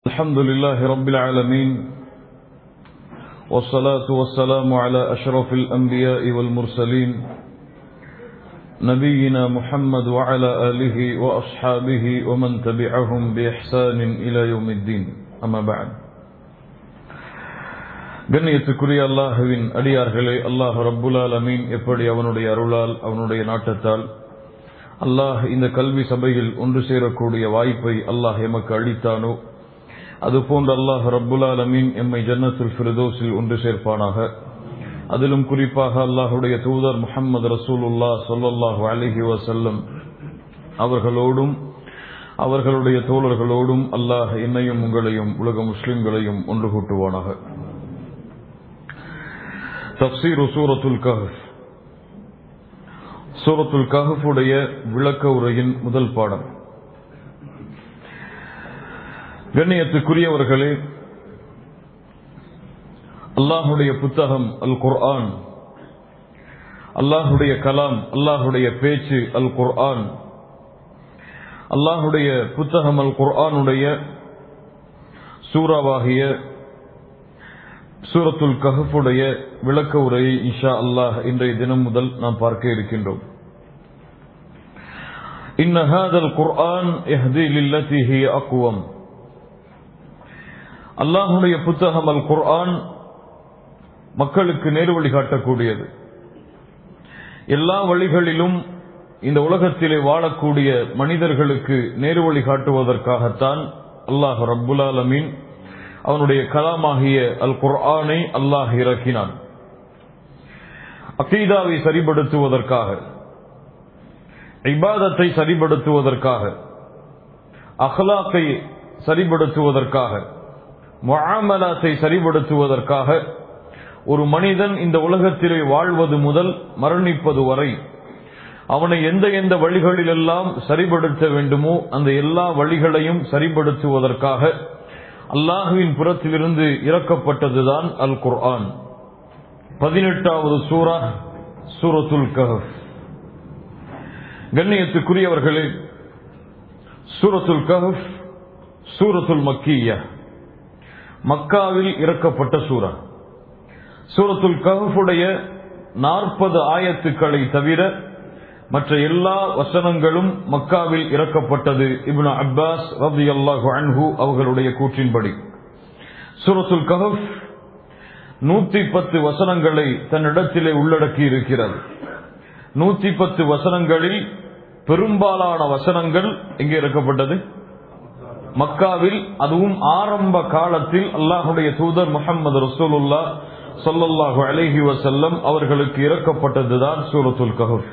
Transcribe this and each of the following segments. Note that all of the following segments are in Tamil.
الحمد لله رب العالمين والصلاة والسلام على أشرف الأنبياء والمرسلين نبينا محمد وعلى آله وأصحابه ومن تبعهم بإحسان إلى يوم الدين أما بعد கண்ணியத்துக்குரிய அல்லாஹுவின் அடியார்களே அல்லாஹ் ரப்புல் ஆலமீன் எப்படி அவனுடைய அருளால் அவனுடைய நாட்டத்தால் அல்லாஹ் இந்த கல்வி சபையில் ஒன்று சேரக்கூடிய வாய்ப்பை அல்லாஹ் எமக்கு அளித்தானோ அதுபோன்று அல்லாஹ் ரப்புல் ஆலமீன் எம்மை ஜன்னத்துல் ஃபிரதோஸில் ஒன்று சேர்ப்பானாக அதிலும் குறிப்பாக அல்லாஹுடைய தூதர் முஹம்மது ரசூலுல்லா சொல்லல்லாஹு அலஹி வசல்லம் அவர்களோடும் அவர்களுடைய தோழர்களோடும் அல்லாஹ் என்னையும் உங்களையும் உலக முஸ்லிம்களையும் ஒன்று கூட்டுவானாக தப்சீர் சூரத்துல் கஹப் சூரத்துல் கஹஃபுடைய விளக்க உரையின் முதல் பாடம் கண்ணியத்துக்குரியவர்களே அல்லாஹுடைய புத்தகம் அல் குர்ஆன் அல்லாஹுடைய கலாம் அல்லாஹுடைய பேச்சு அல் குர்ஆன் அல்லாஹுடைய புத்தகம் அல் குர்ஆனுடைய சூறாவாகிய சூரத்துல் கஹஃபுடைய விளக்க உரையை இஷா அல்லாஹ் இன்றைய தினம் முதல் நாம் பார்க்க இருக்கின்றோம் إن هذا القرآن يهدي للتي هي أقوم அல்லாஹுடைய புத்தகம் அல் குர்ஆன் மக்களுக்கு நேரு வழி காட்டக்கூடியது எல்லா வழிகளிலும் இந்த உலகத்திலே வாழக்கூடிய மனிதர்களுக்கு நேரு வழி காட்டுவதற்காகத்தான் அல்லாஹ் ரப்புல் ஆலமீன் அவனுடைய கலாமாகிய அல் குர்ஆனை அல்லாஹ் இறக்கினான் அக்கீதாவை சரிபடுத்துவதற்காக இபாதத்தை சரிபடுத்துவதற்காக அஹ்லாக்கை சரிபடுத்துவதற்காக முஆமலாத்தை சரிபடுத்துவதற்காக ஒரு மனிதன் இந்த உலகத்திலே வாழ்வது முதல் மரணிப்பது வரை அவனை எந்த எந்த வழிகளிலெல்லாம் சரிபடுத்த வேண்டுமோ அந்த எல்லா வழிகளையும் சரிபடுத்துவதற்காக அல்லாஹுவின் புறத்திலிருந்து இறக்கப்பட்டதுதான் அல் குர்ஆன் பதினெட்டாவது சூரா சூரத்துல் கஹப் கண்ணியத்துக்குரியவர்களே சூரத்துல் கஹப் சூரத்துல் மக்கியா மக்காவில் இறக்கப்பட்ட சூரா சூரத்துல் கஹஃபுடைய நாற்பது ஆயத்துக்களை தவிர மற்ற எல்லா வசனங்களும் மக்காவில் இறக்கப்பட்டது இப்னு அப்பாஸ் ரபி அல்லாஹு அன்ஹு அவர்களுடைய கூற்றின்படி சூரத்துல் கஹப் நூத்தி பத்து வசனங்களை தன்னிடத்திலே உள்ளடக்கி இருக்கிறது நூத்தி பத்து வசனங்களில் பெரும்பாலான வசனங்கள் எங்கே இறக்கப்பட்டது மக்காவில் அதுவும் ஆரம்ப காலத்தில் அல்லாஹுடைய தூதர் முகமது ரசூலுல்லா சொல்லல்லாஹு அலஹி வசல்லம் அவர்களுக்கு இறக்கப்பட்டதுதான் சூரத்துல் கஹப்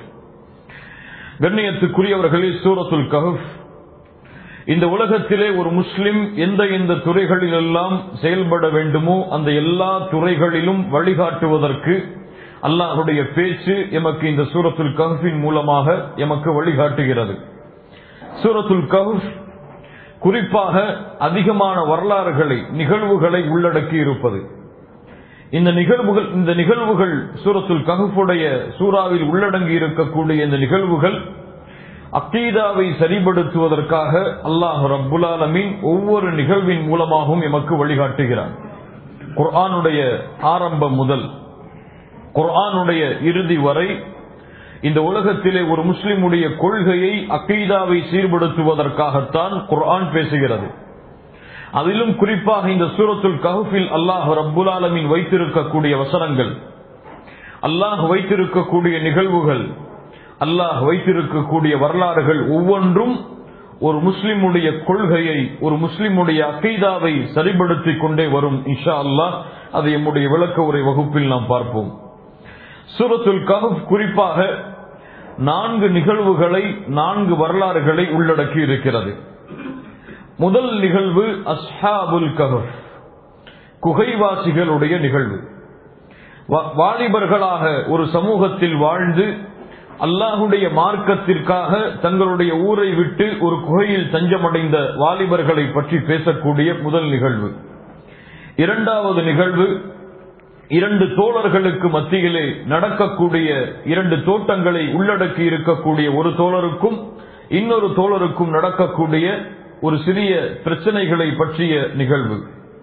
கண்ணியத்துக்குரியவர்களே சூரத்துல் கஹப் இந்த உலகத்திலே ஒரு முஸ்லிம் எந்த எந்த துறைகளில் எல்லாம் செயல்பட வேண்டுமோ அந்த எல்லா துறைகளிலும் வழிகாட்டுவதற்கு அல்லாஹுடைய பேச்சு எமக்கு இந்த சூரத்துல் கஹ்பின் மூலமாக எமக்கு வழிகாட்டுகிறது சூரத்துல் கஹப் குறிப்பாக அதிகமான வரலாறுகளை நிகழ்வுகளை உள்ளடக்கி இருப்பது இந்த நிகழ்வுகள் இந்த நிகழ்வுகள் சூரத்துல் கஹுடைய சூறாவில் உள்ளடங்கி இருக்கக்கூடிய இந்த நிகழ்வுகள் அக்கீதாவை சரிபடுத்துவதற்காக அல்லாஹ் ரப்புல் ஆலமீன் ஒவ்வொரு நிகழ்வின் மூலமாகவும் எமக்கு வழிகாட்டுகிறான் குர்ஆனுடைய ஆரம்பம் முதல் குர்ஆனுடைய இறுதி வரை இந்த உலகத்திலே ஒரு முஸ்லிமுடைய கொள்கையை அக்கீதாவை சீர்படுத்துவதற்காகத்தான் குர்ஆன் பேசுகிறது அதிலும் குறிப்பாக இந்த சூரத்துல் கஹுஃபில் அல்லாஹ் ரப்புல் ஆலமின் வைத்திருக்கக்கூடிய வசனங்கள் அல்லாஹ் வைத்திருக்கக்கூடிய நிகழ்வுகள் அல்லாஹ் வைத்திருக்கக்கூடிய வரலாறுகள் ஒவ்வொன்றும் ஒரு முஸ்லிமுடைய கொள்கையை ஒரு முஸ்லிமுடைய அக்கீதாவை சரிபடுத்திக் கொண்டே வரும் இஷா அல்லாஹ் அதை எம்முடைய விளக்க உரை வகுப்பில் நாம் பார்ப்போம் சூரத்துல் கஹப் குறிப்பாக நான்கு நிகழ்வுகளை நான்கு வரலாறுகளை உள்ளடக்கி இருக்கிறது முதல் நிகழ்வு அஸ்ஹாபுல் கஹப் குகைவாசிகளுடைய நிகழ்வு வாலிபர்களாக ஒரு சமூகத்தில் வாழ்ந்து அல்லாஹுடைய மார்க்கத்திற்காக தங்களுடைய ஊரை விட்டு ஒரு குகையில் தஞ்சமடைந்த வாலிபர்களை பற்றி பேசக்கூடிய முதல் நிகழ்வு இரண்டாவது நிகழ்வு இரண்டு தோழர்களுக்கு மத்தியிலே நடக்கக்கூடிய இரண்டு தோட்டங்களை உள்ளடக்கி இருக்கக்கூடிய ஒரு தோழருக்கும் இன்னொரு தோழருக்கும் நடக்கக்கூடிய ஒரு சிறிய பிரச்சனைகளை பற்றிய நிகழ்வு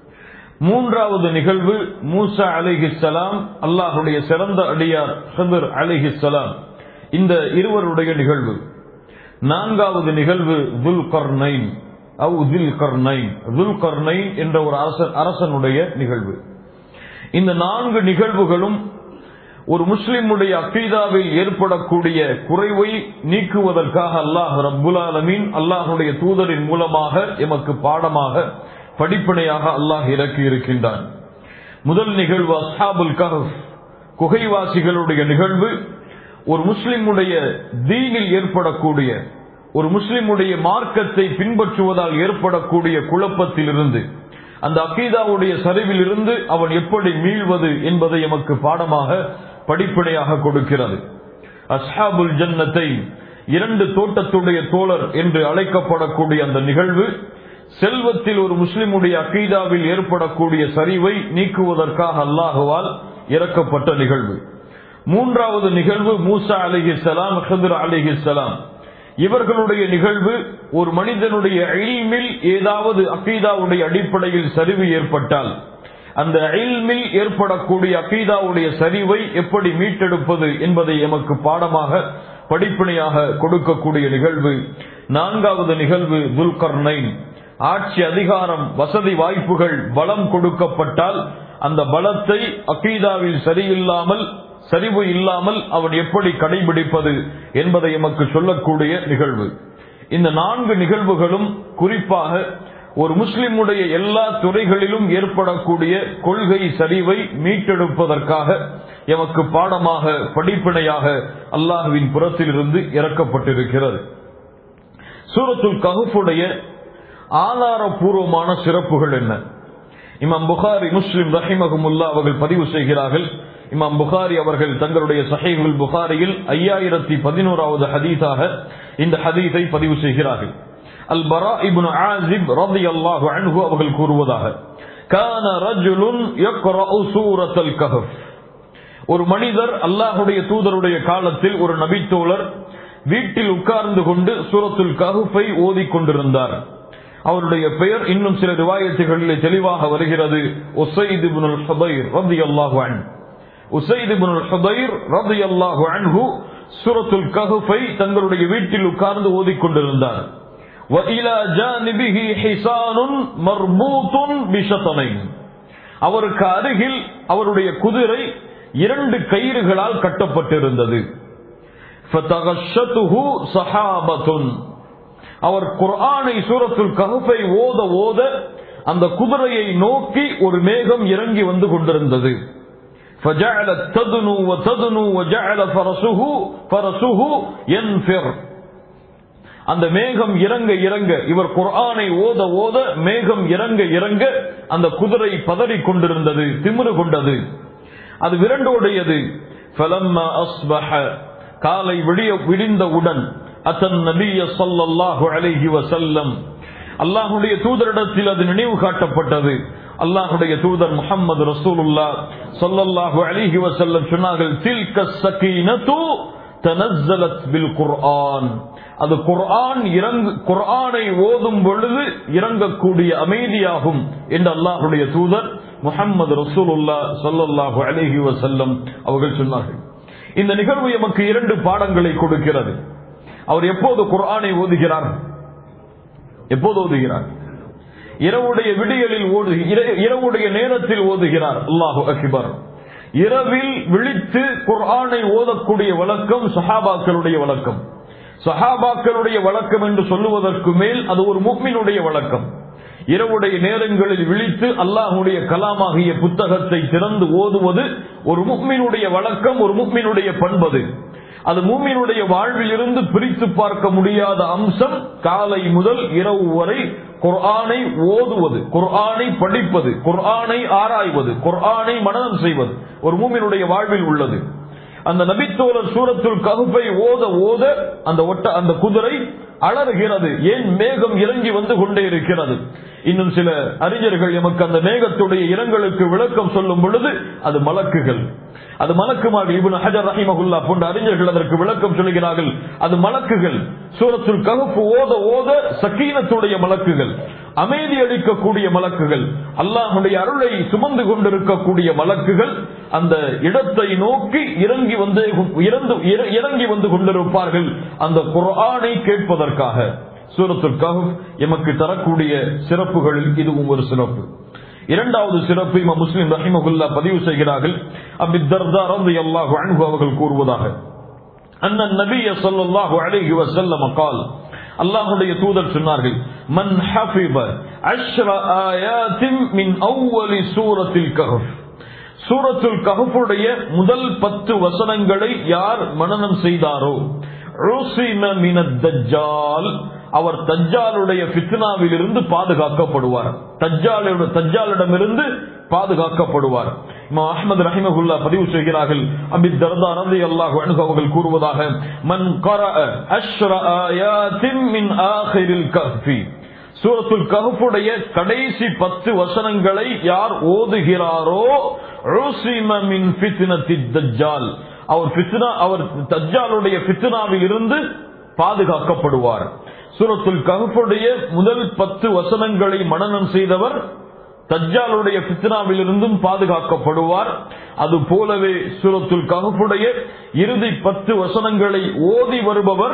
மூன்றாவது நிகழ்வு மூசா அலிஹிஸ்லாம் அல்லாஹுடைய சிறந்த அடியார் ஹதர் அலிஹிஸ்லாம் இந்த இருவருடைய நிகழ்வு நான்காவது நிகழ்வு துல் கர்னைன் அவு தில் கர்னைன் துல் கர்னைன் என்ற ஒரு அரசன் அரசனுடைய நிகழ்வு இந்த நான்கு நிகழ்வுகளும் ஒரு முஸ்லிமுடைய அக்கீதாவில் ஏற்படக்கூடிய குறைவை நீக்குவதற்காக அல்லாஹ் ரப்புல் ஆலமீன் அல்லாஹுடைய தூதரின் மூலமாக எமக்கு பாடமாக படிப்பனையாக அல்லாஹ் இறக்கி இருக்கின்றான் முதல் நிகழ்வு அஸ்ஹாபுல் கஹப் குகைவாசிகளுடைய நிகழ்வு ஒரு முஸ்லிமுடைய தீனில் ஏற்படக்கூடிய ஒரு முஸ்லிமுடைய மார்க்கத்தை பின்பற்றுவதால் ஏற்படக்கூடிய குழப்பத்திலிருந்து அந்த அக்கீதாவுடைய சரிவில் இருந்து அவன் எப்படி மீள்வது என்பதை எமக்கு பாடமாக படிப்பனையாக கொடுக்கிறது அஸ்ஹாபுல் ஜன்னத்தை இரண்டு தோட்டத்துடைய தோழர் என்று அழைக்கப்படக்கூடிய அந்த நிகழ்வு செல்வத்தில் ஒரு முஸ்லிமுடைய அக்கீதாவில் ஏற்படக்கூடிய சரிவை நீக்குவதற்காக அல்லாஹுவால் இறக்கப்பட்ட நிகழ்வு மூன்றாவது நிகழ்வு மூசா அலிஹிசலாம் ஹதுர் அலிஹிசலாம் இவர்களுடைய நிகழ்வு ஒரு மனிதனுடைய இல்மில் ஏதாவது அக்கீதாவுடைய அடிப்படையில் சரிவு ஏற்பட்டால் அந்த இல்மில் ஏற்படக்கூடிய அக்கீதாவுடைய சரிவை எப்படி மீட்டெடுப்பது என்பதை எமக்கு பாடமாக படிப்பினையாக கொடுக்கக்கூடிய நிகழ்வு நான்காவது நிகழ்வு துல்கர்னைன் ஆட்சி அதிகாரம் வசதி வாய்ப்புகள் பலம் கொடுக்கப்பட்டால் அந்த பலத்தை அக்கீதாவில் சரியில்லாமல் சரிவு இல்லாமல் அவன் எப்படி கடைபிடிப்பது என்பதை எமக்கு சொல்லக்கூடிய நிகழ்வு இந்த நான்கு நிகழ்வுகளும் குறிப்பாக ஒரு முஸ்லிமுடைய எல்லா துறைகளிலும் ஏற்படக்கூடிய கொள்கை சரிவை மீட்டெடுப்பதற்காக எமக்கு பாடமாக படிப்பினையாக அல்லாஹுவின் புறத்திலிருந்து இறக்கப்பட்டிருக்கிறது சூரத்துல் கஹுஃபுடைய ஆதாரபூர்வமான சிறப்புகள் என்ன இமாம் புகாரி முஸ்லிம் ரஹிமகுமுல்லா அவர்கள் பதிவு செய்கிறார்கள் இமாம் புகாரி அவர்கள் தங்களுடைய சஹீபுல் புகாரியில் ஐயாயிரத்தி பதினோராவது ஹதீஸாக இந்த ஹதீஸை பதிவு செய்கிறார்கள் அல் பரா இப்னு ஆசிப் ரலியல்லாஹு அன்ஹு அவர்கள் கூறுவதாக கான ரஜுலுன் யக்ரஉ சூரத்தல் கஹஃப் ஒரு மனிதர் அல்லாஹுடைய தூதருடைய காலத்தில் ஒரு நபித்தோழர் வீட்டில் உட்கார்ந்து கொண்டு சூரத்துல் கஹுஃபை ஓதிக் கொண்டிருந்தார் அவருடைய பெயர் இன்னும் சில ரிவாயத்துகளிலே தெளிவாக வருகிறது உசைத் இப்னுல் ஹுதைர் ரலியல்லாஹு அன்ஹு உசைத் இப்னுல் ஹுதைர் ரலியல்லாஹு அன்ஹு சூரத்துல் கஹுஃபை தங்களுடைய வீட்டில் உட்கார்ந்து ஓதிக் கொண்டிருந்தார் وإلى جانبه حصان مربوط بشطنين அவருக்கு அருகில் அவருடைய குதிரை இரண்டு கயிறுகளால் கட்டப்பட்டிருந்தது فَتَغَشَّتُهُ صَحَابَةٌ அவர் குர்ஆனை சூரத்துல் கஹஃபை ஓத ஓத அந்த குதிரையை நோக்கி ஒரு மேகம் இறங்கி வந்து கொண்டிருந்தது فجعلت تدنو وتدنو وجعل فرسه فرسه ينفر அந்த மேகம் இறங்க இறங்க இவர் குர்ஆனை ஓத ஓத மேகம் இறங்க இறங்க அந்த குதிரை பதறிக் கொண்டிருந்தது திமிரு கொண்டது அது விரண்டோடையது فلما أصبح காலை விடிய விடிந்தவுடன் அத்தன் நபிய ஸல்லல்லாஹு அலைஹி வஸல்லம் அல்லாஹ்வுடைய தூதரிடத்தில் அது நினைவு காட்டப்பட்டது அல்லாஹ்வுடைய தூதர் முஹம்மது ரசூலுல்லாஹ் ஸல்லல்லாஹு அலைஹி வஸல்லம் சொன்னார்கள் தில்க ஸகீனத்து தனஸ்ஸலத் பில் குர்ஆன் அது குர்ஆன் இறங்கு குர்ஆனை ஓதும் பொழுது இறங்கக்கூடிய அமைதியாகும் என்று அல்லாஹ்வுடைய தூதர் முஹம்மது ரசூலுல்லாஹ் ஸல்லல்லாஹு அலைஹி வஸல்லம் அவர்கள் சொன்னார்கள் இந்த நிகழ்வு எமக்கு இரண்டு பாடங்களை கொடுக்கிறது அவர் எப்போது குர்ஆனை ஓதுகிறார் எப்போது ஓதுகிறார் இரவுடைய விடியலில் ஓடு இரவுடைய நேரத்தில் ஓதுகிறார் அல்லாஹு அக்பர் இரவில் விழித்து குர்ஆனை ஓதக்கூடிய வழக்கம் சஹாபாக்களுடைய வழக்கம் சஹாபாக்களுடைய வழக்கம் என்று சொல்லுவதற்கு மேல் அது ஒரு முக்மினுடைய வழக்கம் இரவுடைய நேரங்களில் விழித்து அல்லாஹுடைய கலாமாகிய புத்தகத்தை திறந்து ஓதுவது ஒரு முக்மினுடைய வழக்கம் ஒரு முக்மினுடைய பண்பது அது மூமினுடைய வாழ்வில் இருந்து பிரித்து பார்க்க முடியாத அம்சம் காலை முதல் இரவு வரை குர்ஆனை ஓதுவது குர்ஆனை படிப்பது குர்ஆனை ஆராய்வது குர்ஆனை மனநம் செய்வது ஒரு மூமினுடைய வாழ்வில் உள்ளது அந்த நபித்தோழர் சூரத்துல் ககுப்பை ஓத ஓத அந்த ஒட்ட அந்த குதிரை அலறுகிறது ஏன் மேகம் இறங்கி வந்து கொண்டே இருக்கிறது இன்னும் சில அறிஞர்கள் எமக்கு அந்த மேகத்துடைய இரங்கலுக்கு விளக்கம் சொல்லும் பொழுது அது மலக்குகள் அது மலக்குமார் இபுன் ஹஜர் ரஹிமகுல்லா போன்ற அறிஞர்கள் அதற்கு விளக்கம் சொல்கிறார்கள் அது மலக்குகள் சூரத்துல் ககுப்பு ஓத ஓத சக்கீனத்துடைய மலக்குகள் அமைதி அளிக்கக்கூடிய மலக்குகள் அல்லாஹுடைய அருளை சுமந்து கொண்டிருக்கக்கூடிய மலக்குகள் அந்த இடத்தை நோக்கி இறங்கி வந்து இறங்கி வந்து கொண்டிருப்பார்கள் அந்த குரானை கேட்பதற்காக சூரத்துல் கஹுப் எமக்கு தரக்கூடிய சிறப்புகளில் இதுவும் ஒரு சிறப்பு இரண்டாவது சிறப்பு இமா முஸ்லிம் ரஹிமகுல்லா பதிவு செய்கிறார்கள் அபி தர்தா ரலியல்லாஹு அன்ஹு அவர்கள் கூறுவதாக அண்ணன் நபிய ஸல்லல்லாஹு அலைஹி வஸல்லம் قال அல்லாஹ்வுடைய தூதர் சொன்னார்கள் மன் ஹஃபிப அஷ்ர ஆயாத்தின் மின் அவ்வலி சூரத்தில் கஹஃப் சூரத்துல் கஹஃபுடைய முதல் பத்து வசனங்களை யார் மனனம் செய்தாரோ ருசிம மினத் தஜ்ஜால் அவர் தஜ்ஜாலுடைய பித்னாவில் இருந்து பாதுகாக்கப்படுவார் தஜ்ஜாலுடைய தஜ்ஜாலிடமிருந்து பாதுகாக்கப்படுவார் அஹமது ரஹிமகுல்லா பதிவு செய்கிறார்கள் அபி தர்தா ரதி அல்லாஹ் அவர்கள் கூறுவதாக மன் அஷ்ர ஆயாத்தின் மின் ஆஹிரில் கஹ்ஃபி சூரத்துல் கஹுடைய கடைசி பத்து வசனங்களை யார் ஓதுகிறாரோ மின் தஜ்ஜால் அவர் பித்னா அவர் தஜ்ஜாலுடைய பித்னாவில் இருந்து பாதுகாக்கப்படுவார் சூரத்துல் கஹுடைய முதல் பத்து வசனங்களை மனனம் செய்தவர் தஜ்ஜாலுடைய பித்னாவில் இருந்தும் பாதுகாக்கப்படுவார் அது போலவே சூரத்துல் கஹுடைய இறுதி பத்து வசனங்களை ஓதி வருபவர்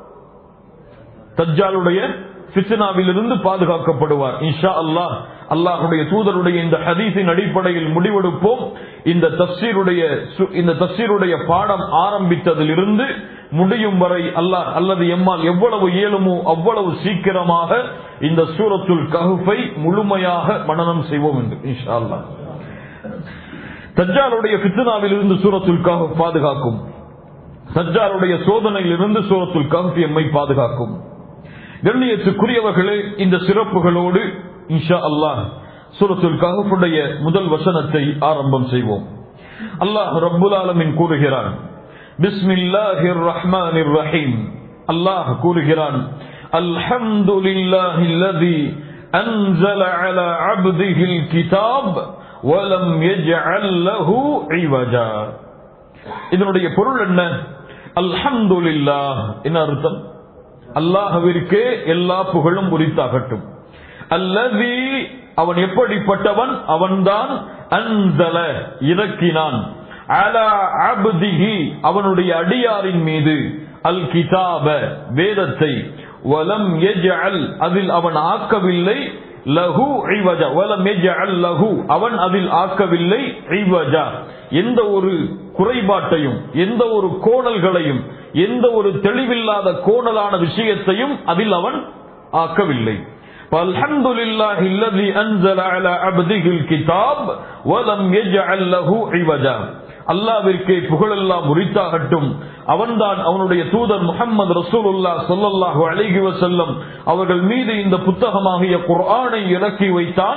தஜ்ஜாலுடைய பித்னாவில் இருந்து பாதுகாக்கப்படுவார் இன்ஷா அல்லாஹ் அல்லாஹுடைய தூதருடைய இந்த ஹதீஸின் அடிப்படையில் முடிவெடுப்போம் இந்த தப்சீருடைய இந்த தப்சீருடைய பாடம் ஆரம்பித்ததிலிருந்து முடியும் வரை அல்லாஹ் அல்லது எம்மால் எவ்வளவு இயலுமோ அவ்வளவு சீக்கிரமாக இந்த சூரத்துல் கஹுஃபை முழுமையாக மனனம் செய்வோம் என்று இன்ஷா அல்லாஹ் தஜ்ஜாலுடைய பித்னாவில் இருந்து சூரத்துல் கஹுப் பாதுகாக்கும் தஜ்ஜாலுடைய சோதனையில் இருந்து சூரத்துல் கஹுப் எம்மை பாதுகாக்கும் கண்ணியத்துக்குரியவர்களே இந்த சிறப்புகளோடு இன்ஷா அல்லாஹ் சூரத்துல் கஹுடைய முதல் வசனத்தை ஆரம்பம் செய்வோம் அல்லாஹ் ரப்புல் ஆலமின் கூறுகிறான் பிஸ்மில்லாஹிர் ரஹ்மானிர் ரஹீம் அல்லாஹ் கூறுகிறான் அல்ஹம்துலில்லாஹி அல்லதி أنزل على عبده الكتاب ولم يجعل له عوجا இதனுடைய பொருள் என்ன அல்ஹம்துலில்லாஹ் என்ன அர்த்தம் அல்லாஹவிற்கே எல்லா புகழும் உரித்தாகட்டும் அல்லதி அவன் எப்படிப்பட்டவன் அவன்தான் அன்சல இறக்கினான் அலா அப்திஹி அவனுடைய அடியாரின் மீது அல் கிதாப வேதத்தை வலம் எஜ்அல் அதில் அவன் ஆக்கவில்லை லஹு ஐவஜா வலம் எஜ்அல் லஹு அவன் அதில் ஆக்கவில்லை ஐவஜா எந்த ஒரு குறைபாட்டையும் எந்த ஒரு கோணல்களையும் எந்த ஒரு தெளிவில்லாத கோணலான விஷயத்தையும் அதில் அவன் ஆக்கவில்லை فالحمد لله الذي أنزل على عبده الكتاب ولم يجعل له عوجا அல்லாவிற்கே புகழெல்லாம் உரித்தாகட்டும் அவன்தான் அவனுடைய தூதர் முகமது ரசூலுல்லா சொல்லல்லாஹு அழகி வசல்லம் அவர்கள் மீது இந்த புத்தகமாகிய குர்ஆனை இறக்கி வைத்தான்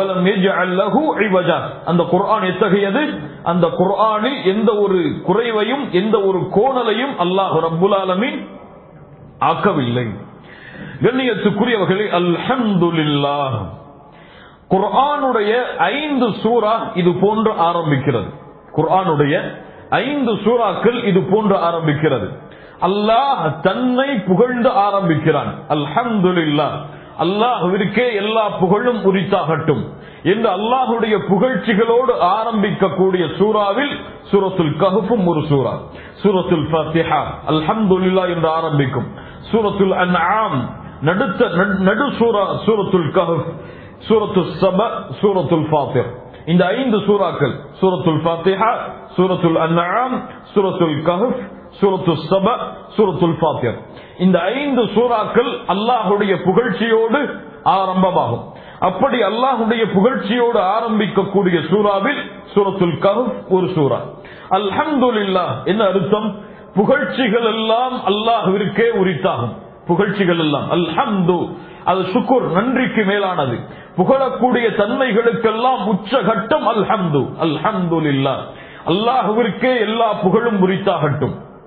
அந்த குர்ஆன் எத்தகையது அந்த குர்ஆனில் எந்த ஒரு குறைவையும் எந்த ஒரு கோணலையும் அல்லாஹ் ரப்புல் ஆலமீன் ஆக்கவில்லை கண்ணியத்துக்குரியவர்களே அல்ஹம்துலில்லா குர்ஆனுடைய ஐந்து சூரா இது போன்று ஆரம்பிக்கிறது குர்ஆனுடைய ஐந்து சூறாக்கள் இது போன்று ஆரம்பிக்கிறது அல்லாஹ் தன்னை புகழ்ந்து ஆரம்பிக்கிறான் அல்ஹம்துலில்லா அல்லாஹுவிற்கே எல்லா புகழும் உரித்தாகட்டும் என்று அல்லாஹுடைய புகழ்ச்சிகளோடு ஆரம்பிக்கக்கூடிய சூறாவில் சூரத்துல் கஹுஃபும் ஒரு சூறா சூரத்துல் ஃபத்திஹா அல்ஹம்துலில்லா என்று ஆரம்பிக்கும் சூரத்துல் அன்ஆம் நடுத்த நடு சூரா சூரத்துல் கஹுஃப் சூரத்து சப சூரத்துல் ஃபாத்திர் இந்த ஐந்து சூறாக்கள் சூரத்துல் ஃபாத்திஹா சூரத்துல் அன்ஆம் சூரத்துல் கஹுஃப் சூரத்து சப சூரத்துல் ஃபாத்திர் இந்த ஐந்து சூறாக்கள் அல்லாஹுடைய புகழ்ச்சியோடு ஆரம்பமாகும் அப்படி அல்லாஹுடைய புகழ்ச்சியோடு ஆரம்பிக்கக்கூடிய சூறாவில் சூரத்துல் கஹுஃப் ஒரு சூறா அல்ஹம்துலில்லா என்ன அர்த்தம் புகழ்ச்சிகள் எல்லாம் அல்லாஹுவிற்கே உரித்தாகும் புகழ்ச்சிகள் எல்லாம் அல்ஹம்து அது சுக்குர் நன்றிக்கு மேலானது புகழக்கூடிய தன்மைகளுக்கெல்லாம் உச்சகட்டம் அல்ஹம்து அல்ஹம்துலில்லா அல்லாஹுவிற்கே எல்லா புகழும் உரித்தாகட்டும்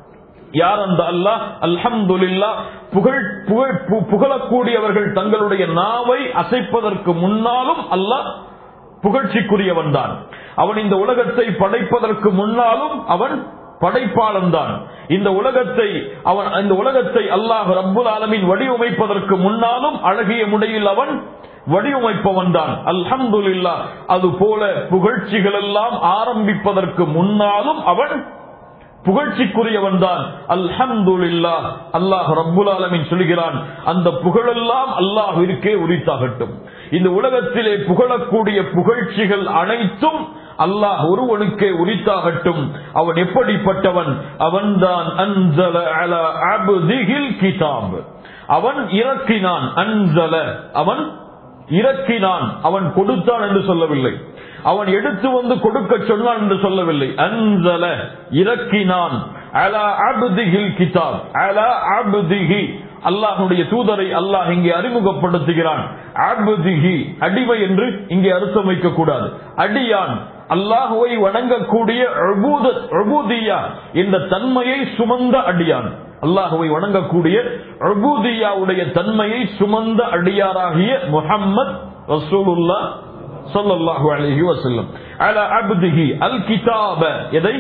யார் அந்த அல்லாஹ் அல்ஹம்துலில்லா புகழ் புகழ் பு- புகழக்கூடியவர்கள் தங்களுடைய நாவை அசைப்பதற்கு முன்னாலும் அல்லாஹ் புகழ்ச்சிக்குரியவன் தான் அவன் இந்த உலகத்தை படைப்பதற்கு முன்னாலும் அவன் படைப்பாளன் தான் இந்த உலகத்தை அவன் இந்த உலகத்தை அல்லாஹ் ரப்புல் ஆலமீன் வடிவமைப்பதற்கு முன்னாலும் அழகிய முறையில் அவன் வடிவமைப்பவன் தான் அல்ஹம்துலில்லா அது போல புகழ்ச்சிகள் எல்லாம் ஆரம்பிப்பதற்கு முன்னாலும் அவன் புகழ்ச்சிக்குரியவன் தான் அல்ஹம்துலில்லா அல்லாஹ் ரப்புல் ஆலமீன் சொல்கிறான் அந்த புகழெல்லாம் அல்லாஹ்விற்கே உரித்தாகட்டும் இந்த உலகத்திலே புகழக்கூடிய புகழ்ச்சிகள் அனைத்தும் அல்லாஹ் ஒருவனுக்கே உரித்தாகட்டும் அவன் எப்படிப்பட்டவன் அவன்தான் அன்சல அல அப்திஹில் கிதாப் அவன் இறக்கினான் அன்சல அவன் இறக்கினான் அவன் கொடுத்தான் என்று சொல்லவில்லை அவன் எடுத்து வந்து கொடுக்க சொன்னான் என்று சொல்லவில்லை அன்சல இறக்கினான் அலா அப்திஹில் கிதாப் அலா அப்திஹி அல்லாஹ்வுடைய தூதரை அல்லாஹ் இங்கே அறிமுகப்படுத்துகிறான் அப்திஹி அடிமை என்று இங்கே அர்த்தம் வைக்க கூடாது அடியான் அல்லாஹுவை வணங்கக்கூடிய உபூத- உபூதியா என்ற தன்மையை சுமந்த அடியான் அல்லாஹுவை வணங்கக்கூடிய உபூதியாவுடைய தன்மையை சுமந்த அடியாராகிய முஹம்மத் ரசூலுல்லா ஸல்லல்லாஹு அலைஹி வஸல்லம் அலா அப்திஹி அல் கிதாப எதை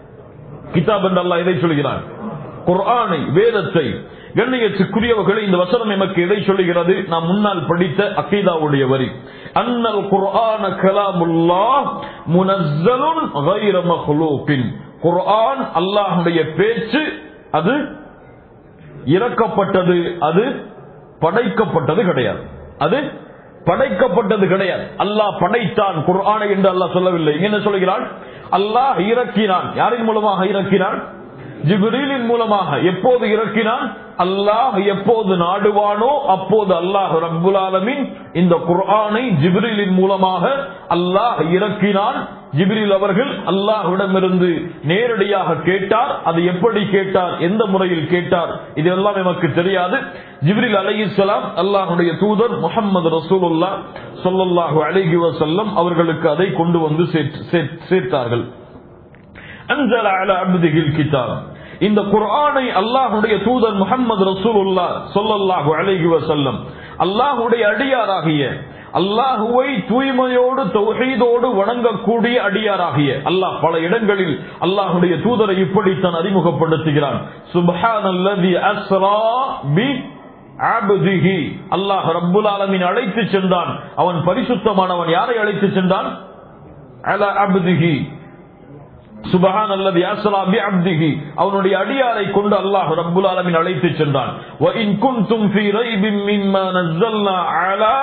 கிதாப் என்று அல்லாஹ் எதை சொல்கிறான் குர்ஆனை வேதத்தை கண்ணியத்துக்குரியவர்களை இந்த வசனம் எமக்கு எதை சொல்லுகிறது நாம் முன்னால் படித்த அகீதாவுடைய வரி அன்னல் குர்ஆன கலாமுல்லாஹ் முனஸ்ஸலுன் கைர மக்லூக்கின் குர்ஆன் அல்லாஹ்வுடைய பேச்சு அது இறக்கப்பட்டது அது படைக்கப்பட்டது கிடையாது அது படைக்கப்பட்டது கிடையாது அல்லாஹ் படைத்தான் குர்ஆனை என்று அல்லாஹ் சொல்லவில்லை இங்க என்ன சொல்கிறான் அல்லாஹ் இறக்கினான் யாரின் மூலமாக இறக்கினான் ஜிப்ரீலின் மூலமாக எப்போது இறக்கினான் அல்லாஹ் எப்போது நாடுவானோ அப்போது அல்லாஹ் ரப்புல் ஆலமீன் இந்த குர்ஆனை ஜிப்ரீலின் மூலமாக அல்லாஹ் இறக்கினான் ஜிப்ரீல் அவர்கள் அல்லாஹ்விடமிருந்து நேரடியாக கேட்டார் அது எப்படி கேட்டார் எந்த முறையில் கேட்டார் இதெல்லாம் நமக்கு தெரியாது ஜிப்ரில் அலைஹிஸ்ஸலாம் அல்லாஹ்வுடைய தூதர் முஹம்மது ரசூலுல்லா ஸல்லல்லாஹு அலைஹி வஸல்லம் அவர்களுக்கு அதை கொண்டு வந்து சேர்த்து- சேர்த்து- சேர்த்தார்கள் அன்சல அலா அப்திஹில் கிதாப் இந்த குர்ஆனை அல்லாஹ்வுடைய தூதர் முஹம்மது ரசூலுல்லா ஸல்லல்லாஹு அலைஹி வஸல்லம் அல்லாஹ்வுடைய அடியாராகிய அல்லாஹுவை தூய்மையோடு தௌஹீதோடு வணங்கக்கூடிய அடியாராகிய அல்லாஹ் பல இடங்களில் அல்லாஹ்வுடைய தூதரை இப்படித்தான் அறிமுகப்படுத்துகிறான் சுப்ஹானல்லதி அஸ்ரா பி அப்திஹி அல்லாஹ் ரப்புல் ஆலமீன் அழைத்து சென்றான் அவன் பரிசுத்தமானவன் யாரை அழைத்து சென்றான் அலா அப்திஹி சுபஹான் அல்லது அப்திஹி அவனுடைய அடியாரை கொண்டு அல்லாஹ் ரப்புல் ஆலமீன் அழைத்து சென்றான் வ இன் குன்தும் ஃபீ ரைபின் மிம்மா நஸ்ஸல்னா அலா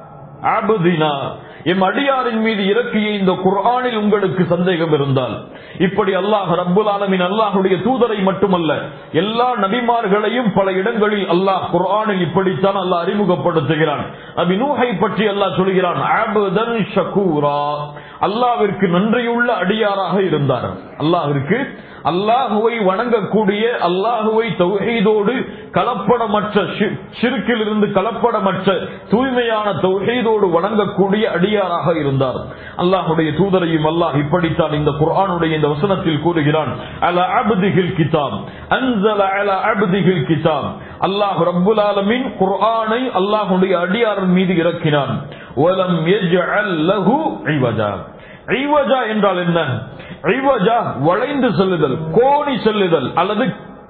அப்தினா எம் அடியாரின் மீது இறக்கிய இந்த குர்ஆனில் உங்களுக்கு சந்தேகம் இருந்தால் இப்படி அல்லாஹ் ரப்புல் ஆலமீன் அல்லாஹ்வுடைய தூதரை மட்டுமல்ல எல்லா நபிமார்களையும் பல இடங்களில் அல்லாஹ் குர்ஆனில் இப்படித்தான் அல்லாஹ் அறிமுகப்படுத்துகிறான் நபி நூஹை பற்றி அல்லாஹ் சொல்கிறான் அப்தன் ஷகூரா அல்லாவிற்கு நன்றியுள்ள அடியாராக இருந்தார் அல்லாஹ்விற்கு அல்லாஹுவை வணங்கக்கூடிய அல்லாஹுவை தௌஹீதோடு கலப்படமற்ற ஷி- ஷிர்க்கில் இருந்து கலப்படமற்ற தூய்மையான தௌஹீதோடு வணங்கக்கூடிய அடியாராக இருந்தார் அல்லாஹுடைய தூதரையும் அல்லாஹ் இப்படித்தான் இந்த குர்ஆனுடைய இந்த வசனத்தில் கூறுகிறான் அல அப்திஹில் கிதாப் அன்சல அல அப்திஹில் கிதாப் அல்லாஹ் ரப்புல் ஆலமீன் குர்ஆனை அல்லாஹ்வுடைய அடியாரின் மீது இறக்கினான் வலம் யஜ்அல் லஹு இவஜா ஐவஜா என்றால் என்ன ஐவஜா வளைந்து செல்லுதல் கோணி செல்லுதல் அல்லது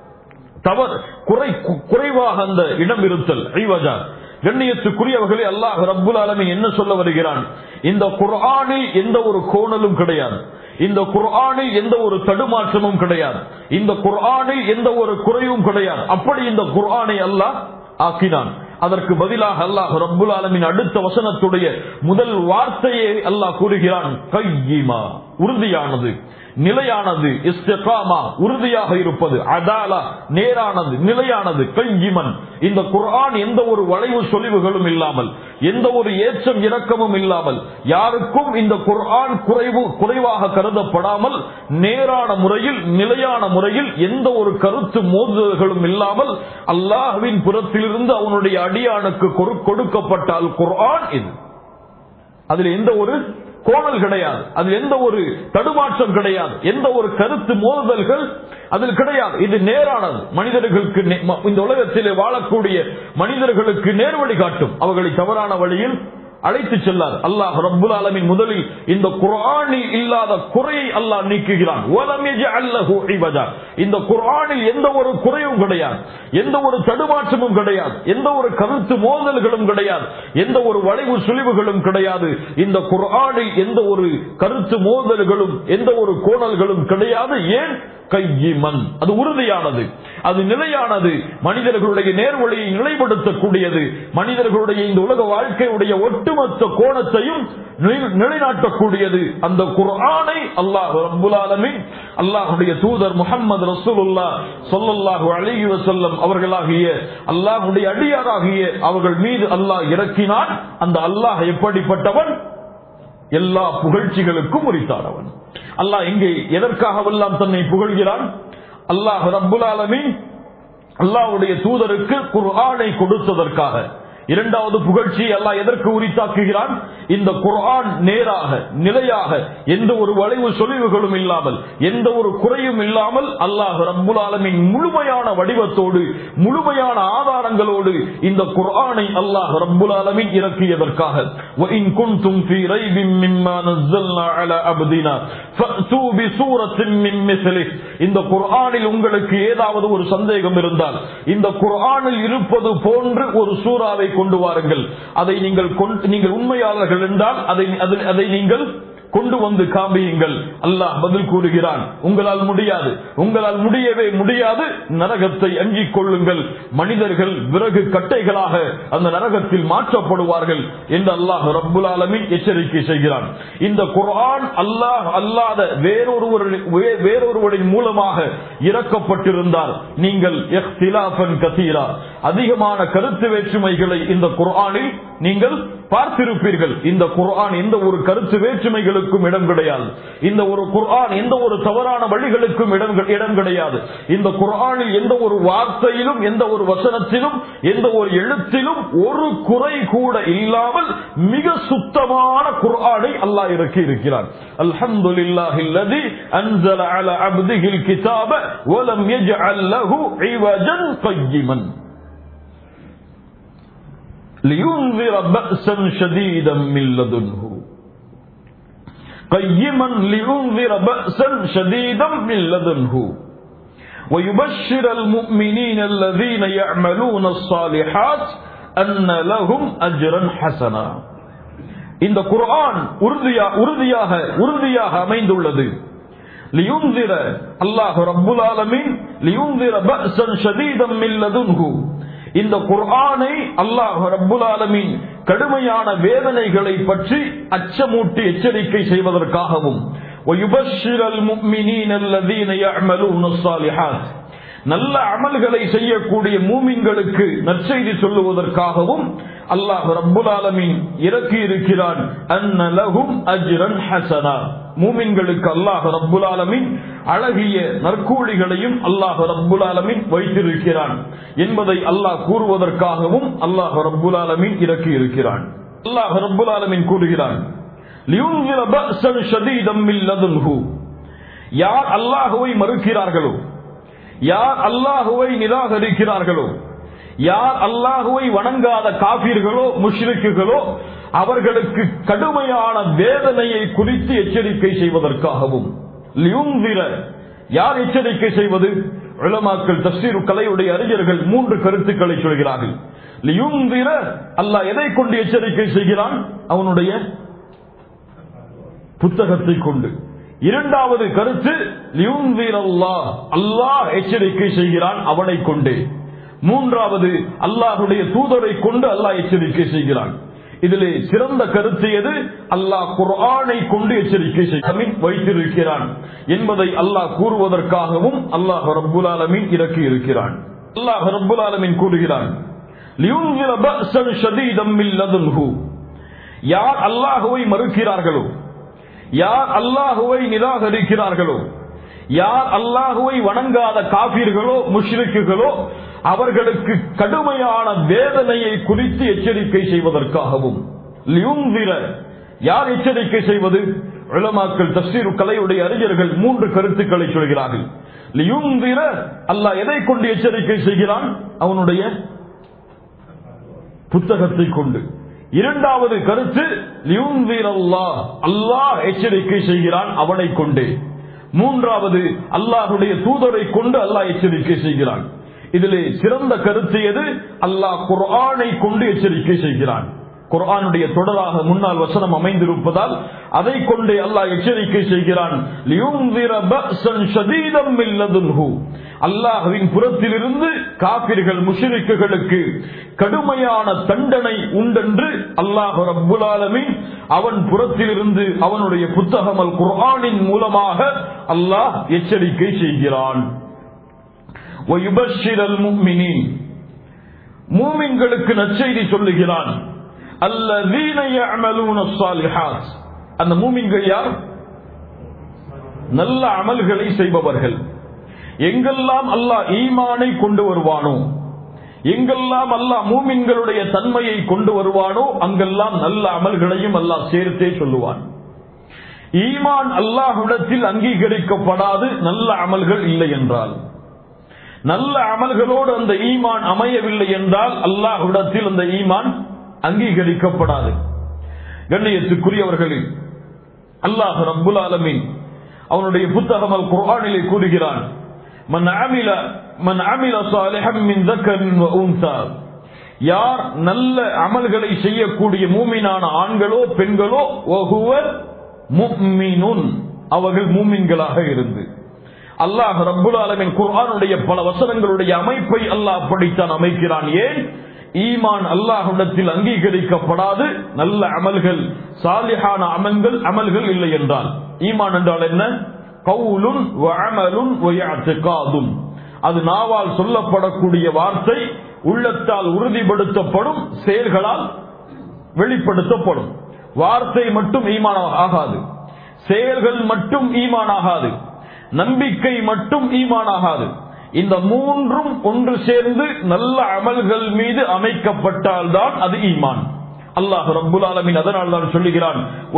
தவறு குறை கு- குறைவாக அந்த இடம் இருத்தல் ஐவஜா கண்ணியத்துக்குரியவர்களே அல்லாஹ் ரப்புல் ஆலமீன் என்ன சொல்ல வருகிறான் இந்த குர்ஆனில் எந்த ஒரு கோணலும் கிடையாது இந்த குர்ஆனில் எந்த ஒரு தடுமாற்றமும் கிடையாது இந்த குர்ஆனில் எந்த ஒரு குறைவும் கிடையாது அப்படி இந்த குர்ஆனை அல்லாஹ் ஆக்கினான் அதற்கு பதிலாக அல்லாஹ் ரப்புல் ஆலமின் அடுத்த வசனத்துடைய முதல் வார்த்தையை அல்லாஹ் கூறுகிறான் கையிமா உறுதியானது நிலையானது இஸ்திகாமா உறுதியாக இருப்பது அதாலா நேரானது நிலையானது கையிமன் இந்த குர்ஆன் எந்த ஒரு வளைவு சொலிவுகளும் இல்லாமல் எந்த ஒரு ஏற்றம் இறக்கமும் இல்லாமல் யாருக்கும் இந்த குர்ஆன் குறைவு குறைவாக கருதப்படாமல் நேரான முறையில் நிலையான முறையில் எந்த ஒரு கருத்து மோதுதல்களும் இல்லாமல் அல்லாஹ்வின் புறத்திலிருந்து அவனுடைய அடியானுக்கு கொடு- கொடுக்கப்பட்ட அல் குர்ஆன் இது அதில் எந்த ஒரு கோணல் கிடையாது அது எந்த ஒரு தடுமாற்றம் கிடையாது எந்த ஒரு கருத்து மோதுதல்கள் அதில் கிடையாது இது நேரானது மனிதர்களுக்கு நே- ம- இந்த உலகத்திலே வாழக்கூடிய மனிதர்களுக்கு நேர்வழி காட்டும் அவர்களை தவறான வழியில் அழைத்து செல்லார் அல்லாஹ் ரப்புல் ஆலமீன் முதலில் இந்த குர்ஆனில் இல்லாத குறையை அல்லாஹ் நீக்குகிறான் வலம் யஜஅல் லஹு இவஜா. இந்த குர்ஆனில் எந்த ஒரு குறையும் கிடையாது எந்த ஒரு தடுமாற்றமும் கிடையாது எந்த ஒரு கருத்து மோதல்களும் கிடையாது எந்த ஒரு வளைவு சுழிவுகளும் கிடையாது இந்த குர்ஆனில் எந்த ஒரு கருத்து மோதல்களும் எந்த ஒரு கோணல்களும் கிடையாது ஏன் கையிமன் அது உறுதியானது அது நிலையானது மனிதர்களுடைய நேர்வழியை நிலைப்படுத்தக்கூடியது மனிதர்களுடைய இந்த உலக வாழ்க்கையுடைய ஒட்டுமொத்த கோணத்தையும் நிலை- நிலைநாட்டக்கூடியது அந்த குர்ஆனை அல்லாஹ் ரப்புல் ஆலமீன் அல்லாஹ்வுடைய தூதர் முஹம்மது ரசூலுல்லாஹ் ஸல்லல்லாஹு அலைஹி வஸல்லம் அவர்களாகிய அல்லாஹ்வுடைய அடியாராகிய அவர்கள் மீது அல்லாஹ் இறக்கினான் அந்த அல்லாஹ் எப்படிப்பட்டவன் எல்லா புகழ்ச்சிகளுக்கும் உரித்தானவன் அல்லாஹ் இங்கே எதற்காகவெல்லாம் தன்னை புகழ்கிறான் அல்லாஹ் ரப்புல் ஆலமீன் அல்லாஹ்வுடைய தூதருக்கு குர்ஆனை கொடுத்ததற்காக இரண்டாவது புகழ்ச்சி அல்லாஹ் எதற்கு உரித்தாக்குகிறான் இந்த குர்ஆன் நேராக நிலையாக எந்த ஒரு வளைவு சொலிவுகளும் இல்லாமல் எந்த ஒரு குறையும் இல்லாமல் அல்லாஹ் ரப்புல் ஆலமீன் முழுமையான வடிவத்தோடு முழுமையான ஆதாரங்களோடு இந்த குர்ஆனை அல்லாஹ் ரப்புல் ஆலமீன் இறக்கியதற்காக وَإِن كُنتُمْ فِي رَيْبٍ مِّمَّا نَزَّلْنَا عَلَى عَبْدِنَا فَأْتُوا بِسُورَةٍ مِّن مِّثْلِهِ இந்த குர்ஆனில் உங்களுக்கு ஏதாவது ஒரு சந்தேகம் இருந்தால் இந்த குர்ஆனில் இருப்பது போன்று ஒரு சூறாவை கொண்டு வாருங்கள் அதை நீங்கள் கொண்டு- நீங்கள் உண்மையாளர்கள் என்றால் அதை அதில்- அதை நீங்கள் கொண்டு வந்து காம்பியுங்கள் அல்லாஹ் பதில் கூறுகிறான் உங்களால் முடியாது உங்களால் முடியவே முடியாது நரகத்தை அஞ்சிக் கொள்ளுங்கள் மனிதர்கள் விறகு கட்டைகளாக அந்த நரகத்தில் மாற்றப்படுவார்கள் என்று அல்லாஹ் ரப்புல் ஆலமீன் எச்சரிக்கை செய்கிறான் இந்த குர்ஆன் அல்லாஹ் அல்லாத வேறொருவர் வே- வேறொருவரின் மூலமாக இறக்கப்பட்டிருந்தால் நீங்கள் இஹ்திலாஃபன் கசீரா அதிகமான கருத்து வேற்றுமைகளை இந்த குர்ஆனில் நீங்கள் பார்த்திருப்பீர்கள் இந்த குர்ஆன் எந்த ஒரு கருத்து வேற்றுமைகளுக்கும் இடம் கிடையாது இந்த ஒரு குர்ஆன் எந்த ஒரு தவறான வழிகளுக்கும் இடம் இடம் கிடையாது இந்த குர்ஆனில் எந்த ஒரு வார்த்தையிலும் எந்த ஒரு வசனத்திலும் எந்த ஒரு எழுத்திலும் ஒரு குறை கூட இல்லாமல் மிக சுத்தமான குர்ஆனை அல்லாஹ் இறக்கி இருக்கிறான் அல்ஹம்துலில்லாஹில்லதி அன்ஸல அலா அப்திஹில் கிதாப வலம் யஜ்அல் லஹு இவஜன் கையிமன் لينذر بأسا شديدا من لدنه قيما لينذر بأسا شديدا من لدنه ويبشر المؤمنين الذين يعملون الصالحات أن لهم أجرا حسنا இந்த குர்ஆன் உறுதியா உறுதியாக உறுதியாக அமைந்துள்ளது லியுந்திர அல்லாஹ் ரப்புல் ஆலமீன் லியுந்திர பஅஸன் ஷதீதம் மின் லதுன்ஹு இந்த குர்ஆனை அல்லாஹ் ரப்புல் ஆலமீன் கடுமையான வேதனைகளை பற்றி அச்சமூட்டி எச்சரிக்கை செய்வதற்காகவும் وَيُبَشِّرَ الْمُؤْمِنِينَ الَّذِينَ يَعْمَلُونَ الصَّالِحَاتِ நல்ல அமல்களை செய்யக்கூடிய மூமின்களுக்கு நற்செய்தி சொல்லுவதற்காகவும் அல்லாஹ் ரப்புல் ஆலமீன் இறக்கி இருக்கிறான் அன்ன லஹும் அஜ்ரன் ஹசனா மூமின்களுக்கு அல்லாஹ் ரப்புல் ஆலமீன் அழகிய நற்கூலிகளையும் அல்லாஹ் ரப்புல் ஆலமீன் வைத்திருக்கிறான் என்பதை அல்லாஹ் கூறுவதற்காகவும் அல்லாஹ் ரப்புல் ஆலமீன் இறக்கி இருக்கிறான் அல்லாஹ் ரப்புல் ஆலமீன் கூறுகிறான் லியுன்சிர பஅஸன் ஷதீதம் மின் லதுன்ஹு யார் அல்லாஹ்வை மறுக்கிறார்களோ யார் அல்லாஹுவை நிராகரிக்கிறார்களோ யார் அல்லாஹுவை வணங்காத காபீர்களோ முஷ்ரிக்குகளோ அவர்களுக்கு கடுமையான வேதனையை குறித்து எச்சரிக்கை செய்வதற்காகவும் லியுந்திர யார் எச்சரிக்கை செய்வது உலமாக்கள் தப்சீரு கலையுடைய அறிஞர்கள் மூன்று கருத்துக்களை சொல்கிறார்கள் லியுந்திர அல்லாஹ் எதை கொண்டு எச்சரிக்கை செய்கிறான் அவனுடைய புத்தகத்தை கொண்டு இரண்டாவது கருத்து லியுன்வீர் அல்லாஹ் அல்லாஹ் எச்சரிக்கை செய்கிறான் அவனை கொண்டு மூன்றாவது அல்லாஹுடைய தூதரை கொண்டு அல்லாஹ் எச்சரிக்கை செய்கிறான் இதிலே சிறந்த கருத்து எது அல்லாஹ் குர்ஆனை கொண்டு எச்சரிக்கை செய்ய வைத்திருக்கிறான் என்பதை அல்லாஹ் கூறுவதற்காகவும் அல்லாஹ் ரப்புல் ஆலமீன் இறக்கி இருக்கிறான் அல்லாஹ் ரப்புல் ஆலமீன் கூறுகிறான் லியுன்விர பஅஸன் ஷதீதம் மின் லதுன்ஹு யார் அல்லாஹுவை மறுக்கிறார்களோ யார் அல்லாஹுவை நிராகரிக்கிறார்களோ யார் அல்லாஹுவை வணங்காத காபீர்களோ முஷ்ரிக்குகளோ அவர்களுக்கு கடுமையான வேதனையை குறித்து எச்சரிக்கை செய்வதற்காகவும் லியுந்திர யார் எச்சரிக்கை செய்வது உலமாக்கள் தப்சீரு கலையுடைய அறிஞர்கள் மூன்று கருத்துக்களை சொல்கிறார்கள் லியுந்திர அல்லாஹ் எதை கொண்டு எச்சரிக்கை செய்கிறான் அவனுடைய புத்தகத்தை கொண்டு இரண்டாவது கருத்து லியுந்திர அல்லாஹ் அல்லாஹ் எச்சரிக்கை செய்கிறான் அவனை கொண்டு மூன்றாவது அல்லாஹுடைய தூதரை கொண்டு அல்லாஹ் எச்சரிக்கை செய்கிறான் இதிலே சிறந்த கருத்து எது அல்லாஹ் குர்ஆனை கொண்டு எச்சரிக்கை செய்கிறான் குர்ஆனுடைய தொடராக முன்னால் வசனம் அமைந்திருப்பதால் அதை கொண்டே அல்லாஹ் எச்சரிக்கை செய்கிறான் லியுந்திர பஅஸன் ஷதீதம் மின் லதுன்ஹு அல்லாஹ்வின் புறத்திலிருந்து காபிர்கள் முஷ்ரிக்குகளுக்கு கடுமையான தண்டனை உண்டென்று அல்லாஹ் ரப்புல் ஆலமீன் அவன் புறத்திலிருந்து அவனுடைய புத்தகம் அல் குர்ஆனின் மூலமாக அல்லாஹ் எச்சரிக்கை செய்கிறான் وَيُبَشِّرَ الْمُؤْمِنِينَ மூமின்களுக்கு நற்செய்தி சொல்லுகிறான் அல்லதீன يعملون الصالحات அந்த மூமின்கள் யார் நல்ல அமல்களை செய்பவர்கள் எங்கெல்லாம் அல்லாஹ் ஈமானை கொண்டு வருவானோ எங்கெல்லாம் அல்லாஹ் மூமின்களுடைய தன்மையை கொண்டு வருவானோ அங்கெல்லாம் நல்ல அமல்களையும் அல்லாஹ் சேர்த்தே சொல்லுவான் ஈமான் அல்லாஹ்விடத்தில் அங்கீகரிக்கப்படாது நல்ல அமல்கள் இல்லை என்றால் நல்ல அமல்களோடு அந்த ஈமான் அமையவில்லை என்றால் அல்லாஹ்விடத்தில் அந்த ஈமான் அங்கீகரிக்கப்படாது கண்ணியத்துக்குரியவர்களில் அல்லாஹ் ரப்புல் ஆலமீன் அவனுடைய புத்தகம் அல் குர்ஆனிலே கூறுகிறான் மன் அமில மன் அமில சாலிஹம் மின் தக்கரின் வ உன்சா யார் நல்ல அமல்களை செய்யக்கூடிய மூமினான ஆண்களோ பெண்களோ வஹுவ முஃமினுன் அவர்கள் மூமின்களாக இருந்து அல்லாஹ் ரப்புல் ஆலமின் குர்ஆனுடைய பல வசனங்களுடைய அமைப்பை அல்லாஹ் அப்படித்தான் அமைக்கிறான் ஏன் ஈமான் அல்லாஹ்விடத்தில் அங்கீகரிக்கப்படாது நல்ல அமல்கள் சாலிஹான அமல்கள் அமல்கள் இல்லை என்றால் ஈமான் என்றால் என்ன கவுலுன் அமலுன் அது நாவால் சொல்லப்படக்கூடிய வார்த்தை உள்ளத்தால் உறுதிப்படுத்தப்படும் செயல்களால் வெளிப்படுத்தப்படும் வார்த்தை மட்டும் ஈமான ஆகாது செயல்கள் மட்டும் ஈமானாகாது நம்பிக்கை மட்டும் ஈமானாகாது இந்த மூன்றும் ஒன்று சேர்ந்து நல்ல அமல்கள் மீது அமைக்கப்பட்டால் தான் அது ஈமான் அல்லாஹ் ரப்புல் ஆலமின் அதனால் தான் சொல்லுகிறான்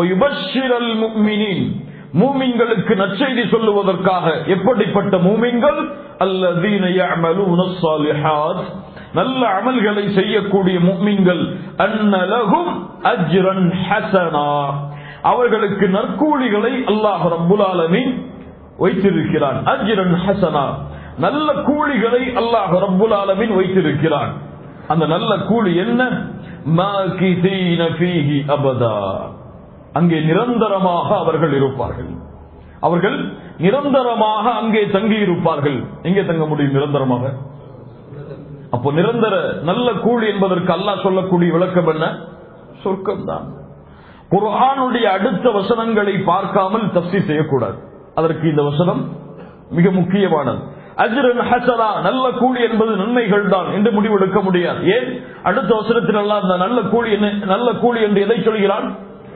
மூமின்களுக்கு நற்செய்தி சொல்லுவதற்காக எப்படிப்பட்ட மூமின்கள் அல்லதீன யஅமலூன ஸாலிஹாத் நல்ல அமல்களை செய்யக்கூடிய முக்மின்கள் அன்னலகும் அஜ்ரன் ஹசனா அவர்களுக்கு நற்கூலிகளை அல்லாஹ் ரப்புல் ஆலமீன் வைத்திருக்கிறான் அஜ்ரன் ஹசனா நல்ல கூலிகளை அல்லாஹ் ரப்புல் ஆலமீன் வைத்திருக்கிறான் அந்த நல்ல கூலி என்ன மாகிதீன ஃபீஹி அபதா அங்கே நிரந்தரமாக அவர்கள் இருப்பார்கள் அவர்கள் நிரந்தரமாக அங்கே தங்கி இருப்பார்கள் எங்கே தங்க முடியும் நிரந்தரமாக அப்போ நிரந்தர நல்ல கூலி என்பதற்கு அல்லாஹ் சொல்லக்கூடிய விளக்கம் என்ன சொர்க்கம் தான் குர்ஆனுடைய அடுத்த வசனங்களை பார்க்காமல் தப்சி செய்யக்கூடாது அதற்கு இந்த வசனம் மிக முக்கியமானது அஜ்ரன் ஹசனா நல்ல கூலி என்பது நன்மைகள் தான் என்று முடிவெடுக்க முடியாது ஏன் அடுத்த வசனத்தில் எல்லாம் அந்த நல்ல கூலி என்ன நல்ல கூலி என்று எதை சொல்கிறான்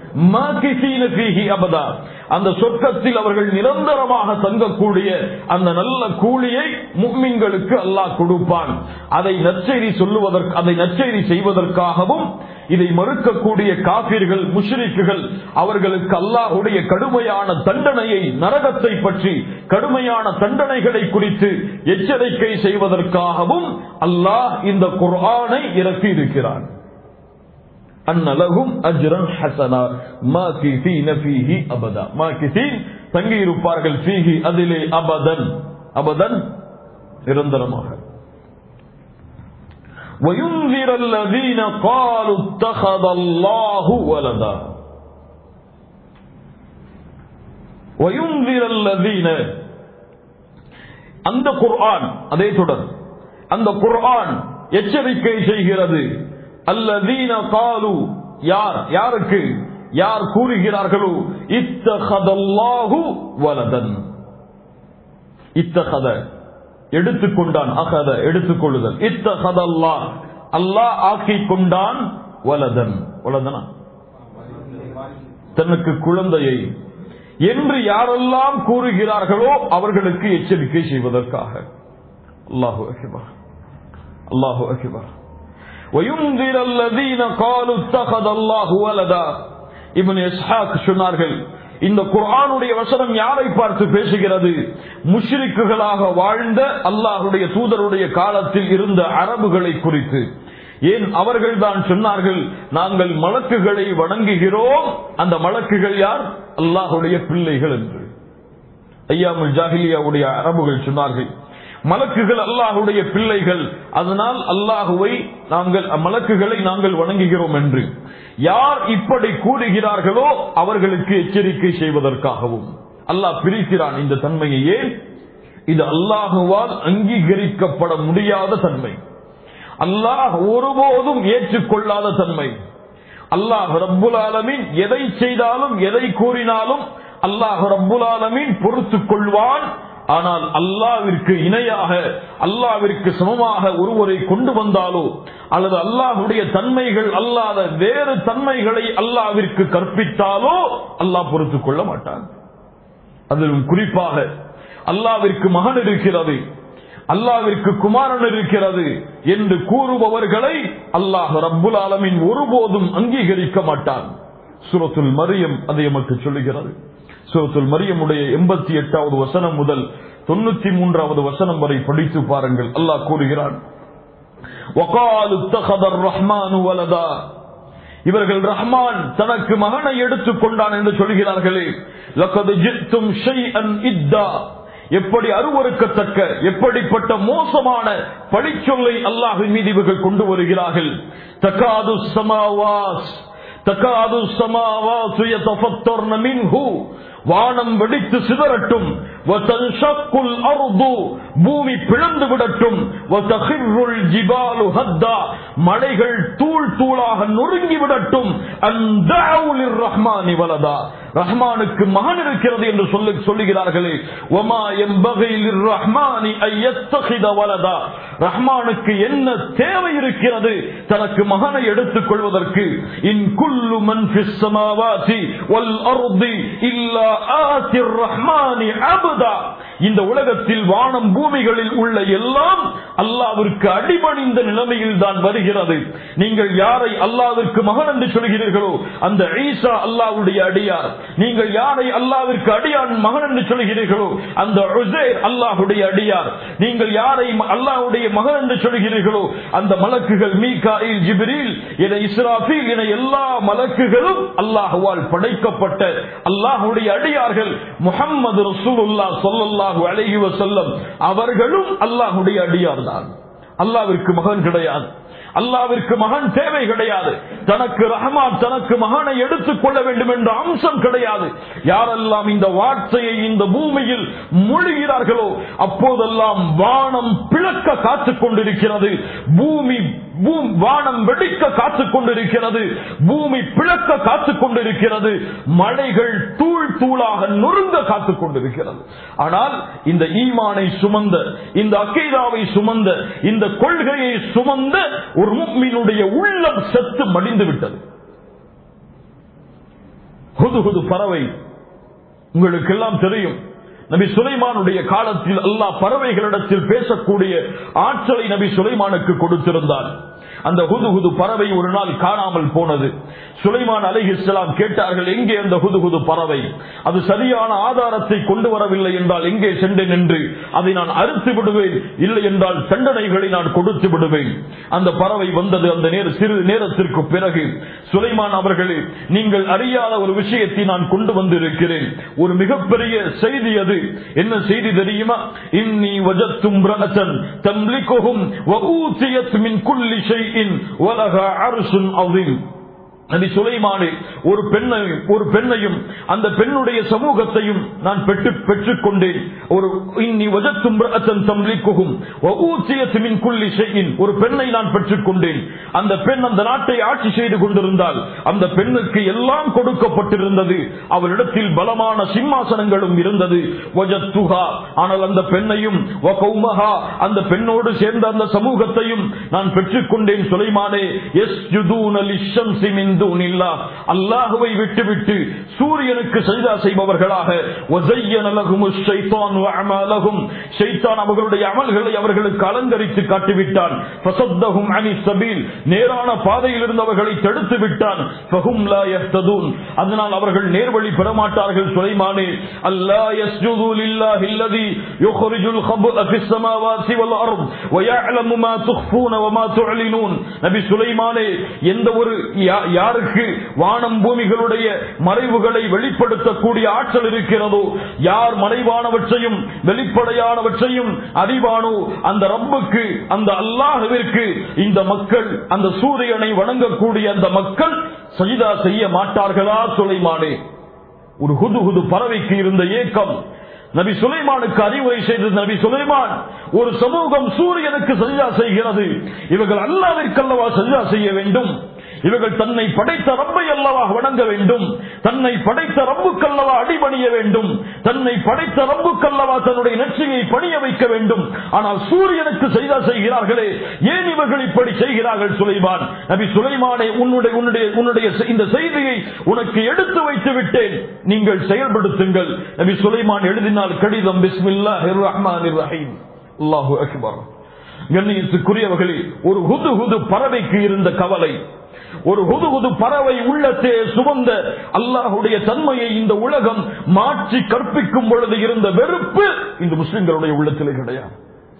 அபதா அந்த சொர்க்கத்தில் அவர்கள் நிரந்தரமாக தங்கக்கூடிய அந்த நல்ல கூலியை முக்மின்களுக்கு அல்லாஹ் கொடுப்பான் அதை நற்செய்தி சொல்லுவதற்கு அதை நற்செய்தி செய்வதற்காகவும் இதை மறுக்கக்கூடிய காபிர்கள் முஷ்ரிக்குகள் அவர்களுக்கு அல்லாஹுடைய கடுமையான தண்டனையை நரகத்தை பற்றி கடுமையான தண்டனைகளை குறித்து எச்சரிக்கை செய்வதற்காகவும் அல்லாஹ் இந்த குர்ஆனை இறக்கி இருக்கிறான் அந்நலகும் அஜ்ரன் ஹசனா மாகிசீன ஃபீஹி அபதா மாகிசீன் தங்கி இருப்பார்கள் ஃபீஹி அதிலே அபதன் அபதன் நிரந்தரமாக وينذر الذين قالوا اتخذ الله ولدا وينذر الذين அந்த குர்ஆன் அதே தொடர் அந்த குர்ஆன் எச்சரிக்கை செய்கிறது அல்லதீன காலு யார் யாருக்கு யார் கூறுகிறார்களோ இத்தகதல்லாஹு வலதன் இத்தகத எடுத்துக்கொண்டான் அகத எடுத்துக்கொள்ளுதல் இத்தகதல்லா அல்லாஹ் ஆக்கிக் கொண்டான் வலதன் வலதனா தனக்கு குழந்தையை என்று யாரெல்லாம் கூறுகிறார்களோ அவர்களுக்கு எச்சரிக்கை செய்வதற்காக அல்லாஹு அகிபர் அல்லாஹு அகிபர் وينذر الذين قالوا اتخذ الله ولدا இவன் இஸ்ஹாக் சொன்னார்கள் இந்த குர்ஆனுடைய வசனம் யாரை பார்த்து பேசுகிறது முஷ்ரிக்குகளாக வாழ்ந்த அல்லாஹுடைய தூதருடைய காலத்தில் இருந்த அரபுகளை குறித்து ஏன் அவர்கள் தான் சொன்னார்கள் நாங்கள் மலக்குகளை வணங்குகிறோம் அந்த மலக்குகள் யார் அல்லாஹுடைய பிள்ளைகள் என்று ஐயாமுல் ஜாஹிலியாவுடைய அரபுகள் சொன்னார்கள் மலக்குகள் அல்லாஹுடைய பிள்ளைகள் அதனால் அல்லாஹுவை நாங்கள் மலக்குகளை நாங்கள் வணங்குகிறோம் என்று யார் இப்படி கூறுகிறார்களோ அவர்களுக்கு எச்சரிக்கை செய்வதற்காகவும் அல்லாஹ் பிரிக்கிறான் இந்த தன்மையை ஏன் இது அல்லாஹுவால் அங்கீகரிக்கப்பட முடியாத தன்மை அல்லாஹ் ஒருபோதும் ஏற்றுக்கொள்ளாத தன்மை அல்லாஹ் ரப்புல் ஆலமின் எதை செய்தாலும் எதை கூறினாலும் அல்லாஹ் ரப்புல் ஆலமின் பொறுத்துக் கொள்வான் ஆனால் அல்லாவிற்கு இணையாக அல்லாவிற்கு சமமாக ஒருவரை கொண்டு வந்தாலோ அல்லது அல்லாஹுடைய தன்மைகள் அல்லாத வேறு தன்மைகளை அல்லாவிற்கு கற்பித்தாலோ அல்லாஹ் பொறுத்துக் கொள்ள மாட்டான் அதிலும் குறிப்பாக அல்லாவிற்கு மகன் இருக்கிறது அல்லாவிற்கு குமாரன் இருக்கிறது என்று கூறுபவர்களை அல்லாஹ் ரப்புல் ஆலமின் ஒருபோதும் அங்கீகரிக்க மாட்டான் சுரத்துல் மரியம் அதை எமக்கு சொல்லுகிறது சூரத்துல் மரியமுடைய எண்பத்தி எட்டாவது வசனம் முதல் தொண்ணூத்தி மூன்றாவது வசனம் வரை படித்து பாருங்கள் அல்லாஹ் கூறுகிறான் இவர்கள் ரஹ்மான் தனக்கு மகனை எடுத்துக் கொண்டான் என்று சொல்கிறார்களே எப்படி அருவறுக்கத்தக்க எப்படிப்பட்ட மோசமான பழிச்சொல்லை அல்லாஹின் மீது இவர்கள் கொண்டு வருகிறார்கள் தக்காது சமாவாஸ் தக்காது சமாவாசு யதஃபத்தர்ன மின்ஹு வானம் வெடித்து சிதறட்டும் வதன்ஷக்குல் அர்து பூமி பிளந்து விடட்டும் வதஹிர்ருல் ஜிபாலு ஹத்தா மலைகள் தூள் தூளாக நொறுங்கி விடட்டும் அன்தஉ லிர்ரஹ்மானி வலதா ரஹ்மானுக்கு மகன் இருக்கிறது என்று சொல்லி சொல்லுகிறார்களே ஒமா எம்பகை லிர்ரஹ்மானி ஐயத்தகித வலதா ரஹ்மானுக்கு என்ன தேவை இருக்கிறது தனக்கு மகனை எடுத்துக் கொள்வதற்கு இன் குல்லு மன் ஃபிஸ் ஸமாவாதி வல் அர்தி இல்லா ஆத்திர் ரஹ்மானி அபதா இந்த உலகத்தில் வானம் பூமிகளில் உள்ள எல்லாம் அல்லாவிற்கு அடிபணிந்த நிலைமையில் தான் வருகிறது நீங்கள் யாரை அல்லாவிற்கு மகன் என்று சொல்கிறீர்களோ அந்த ஈசா அல்லாவுடைய அடியார் நீங்கள் யாரை அல்லாவிற்கு அடியான் மகன் என்று சொல்கிறீர்களோ அந்த உசேர் அல்லாஹுடைய அடியார் நீங்கள் யாரை அல்லாஹுடைய மகன் என்று சொல்கிறீர்களோ அந்த மலக்குகள் மீகாயில் ஜிபிரில் என இஸ்ராஃபில் என எல்லா மலக்குகளும் அல்லாஹுவால் படைக்கப்பட்ட அல்லாஹுடைய அடியார்கள் முகம்மது ரசூலுல்லா சொல்லல்லாஹு அலைஹி வஸல்லம் அவர்களும் அல்லாஹுடைய அடியார் தான் அல்லாவிற்கு மகன் கிடையாது அல்லாவிற்கு மகன் தேவை கிடையாது தனக்கு ரஹமான் தனக்கு மகனை எடுத்துக் கொள்ள வேண்டும் என்ற அம்சம் கிடையாது யாரெல்லாம் இந்த வார்த்தையை இந்த பூமியில் மொழிகிறார்களோ அப்போதெல்லாம் வானம் பிளக்க காத்துக் கொண்டிருக்கிறது பூமி வானம் வெடிக்க காத்துக் கொண்டிருக்கிறது பூமி பிளக்க காத்துக் கொண்டிருக்கிறது மலைகள் தூள் தூளாக நொறுங்க காத்துக் கொண்டிருக்கிறது ஆனால் இந்த ஈமானை சுமந்த இந்த அக்கீதாவை சுமந்த இந்த கொள்கையை சுமந்த ஒரு முக்மீனுடைய உள்ளம் செத்து மடிந்து விட்டது ஹுது ஹுது பறவை உங்களுக்கு எல்லாம் தெரியும் நபி சுலைமானுடைய காலத்தில் அல்லாஹ் பறவைகளிடத்தில் பேசக்கூடிய ஆற்றலை நபி சுலைமானுக்கு கொடுத்திருந்தார் அந்த ஹுது ஹுது பறவை ஒரு நாள் காணாமல் போனது சுலைமான் அலஹி இஸ்லாம் கேட்டார்கள் எங்கே அந்த ஹுது ஹுது பறவை அது சரியான ஆதாரத்தை கொண்டு வரவில்லை என்றால் எங்கே சென்றேன் என்று அதை நான் அறுத்து விடுவேன் இல்லை என்றால் தண்டனைகளை நான் கொடுத்து விடுவேன் அந்த பறவை வந்தது அந்த நேர சிறு நேரத்திற்கு பிறகு சுலைமான் அவர்களே நீங்கள் அறியாத ஒரு விஷயத்தை நான் கொண்டு வந்திருக்கிறேன் ஒரு மிகப்பெரிய செய்தி அது என்ன செய்தி தெரியுமா இன்னி வஜத்தும் தம்லிக்குஹும் வஊதியத் மின் குல்லி ஷைஇன் வலஹ அர்ஷுன் அதீம் நபி சுலைமானே ஒரு பெண்ணை ஒரு பெண்ணையும் அந்த பெண்ணுடைய சமூகத்தையும் நான் பெற்று பெற்றுக் கொண்டேன் ஒரு இன்னி வஜத்தும் தம்லிக்குகும் மின் குல்லி ஷைஇன் ஒரு பெண்ணை நான் பெற்றுக் கொண்டேன் அந்த பெண் அந்த நாட்டை ஆட்சி செய்து கொண்டிருந்தால் அந்த பெண்ணுக்கு எல்லாம் கொடுக்கப்பட்டிருந்தது அவளிடத்தில் பலமான சிம்மாசனங்களும் இருந்தது வஜத்துஹா ஆனால் அந்த பெண்ணையும் வகௌமஹா அந்த பெண்ணோடு சேர்ந்த அந்த சமூகத்தையும் நான் பெற்றுக் கொண்டேன் சுலைமானே எஸ் லிஷம்சி மின் தூனில்லா அல்லாஹுவை விட்டுவிட்டு சூரியனுக்கு சஜிதா செய்பவர்களாக வஸய்யன லஹுமுஷ் ஷைத்தானு அஅமாலஹும் ஷைத்தான் அவர்களுடைய அமல்களை அவர்களுக்கு அலங்கரித்து காட்டிவிட்டான் ஃபஸத்தஹும் அனி சபீல் நேரான பாதையில் இருந்தவர்களை தடுத்து விட்டான் ஃபஹும் லா யஹ்ததூன் அதனால் அவர்கள் நேர்வழி பெற மாட்டார்கள் சுலைமானே அல்லா யஸ்ஜுது லில்லாஹி அல்லதி யுخرجுல் خبأ في السماوات والارض ويعلم ما تخفون وما تعلنون நபி சுலைமானே எந்த ஒரு யா- யாருக்கு வானம் பூமிகளுடைய மறைவுகளை வெளிப்படுத்தக்கூடிய ஆற்றல் இருக்கிறதோ யார் மறைவானவற்றையும் வெளிப்படையானவற்றையும் அறிவானோ அந்த ரப்புக்கு அந்த அல்லாஹுவிற்கு இந்த மக்கள் அந்த சூரியனை வணங்கக்கூடிய அந்த மக்கள் சஜிதா செய்ய மாட்டார்களா சுலைமானே ஒரு ஹுது ஹுது பறவைக்கு இருந்த ஏக்கம் நபி சுலைமானுக்கு அறிவுரை செய்தது நபி சுலைமான் ஒரு சமூகம் சூரியனுக்கு சஜிதா செய்கிறது இவர்கள் அல்லாவிற்கல்லவா சஜிதா செய்ய வேண்டும் இவர்கள் தன்னை படைத்த ரப்பை அல்லவா வணங்க வேண்டும் தன்னை படைத்த ரப்புக்கல்லவா அடிபணிய வேண்டும் தன்னை படைத்த ரப்புக்கல்லவா தன்னுடைய நெற்றியை பணிய வைக்க வேண்டும் ஆனால் சூரியனுக்கு செய்தா செய்கிறார்களே ஏன் இவர்கள் இப்படி செய்கிறார்கள் சுலைமான் நபி சுலைமானை உன்னுடைய உன்னுடைய உன்னுடைய இந்த செய்தியை உனக்கு எடுத்து வைத்து விட்டேன் நீங்கள் செயல்படுத்துங்கள் நபி சுலைமான் எழுதினால் கடிதம் பிஸ்மில்லாஹிர் ரஹ்மானிர் ரஹீம் அல்லாஹு அக்பர் கண்ணியத்துக்குரியவர்களே ஒரு ஹுது ஹுது பறவைக்கு இருந்த கவலை ஒரு ஹுது ஹுது பறவை உள்ளத்தே சுமந்த அல்லாஹுடைய தன்மையை இந்த உலகம் மாற்றி கற்பிக்கும் பொழுது இருந்த வெறுப்பு இந்த முஸ்லிம்களுடைய உள்ளத்திலே கிடையாது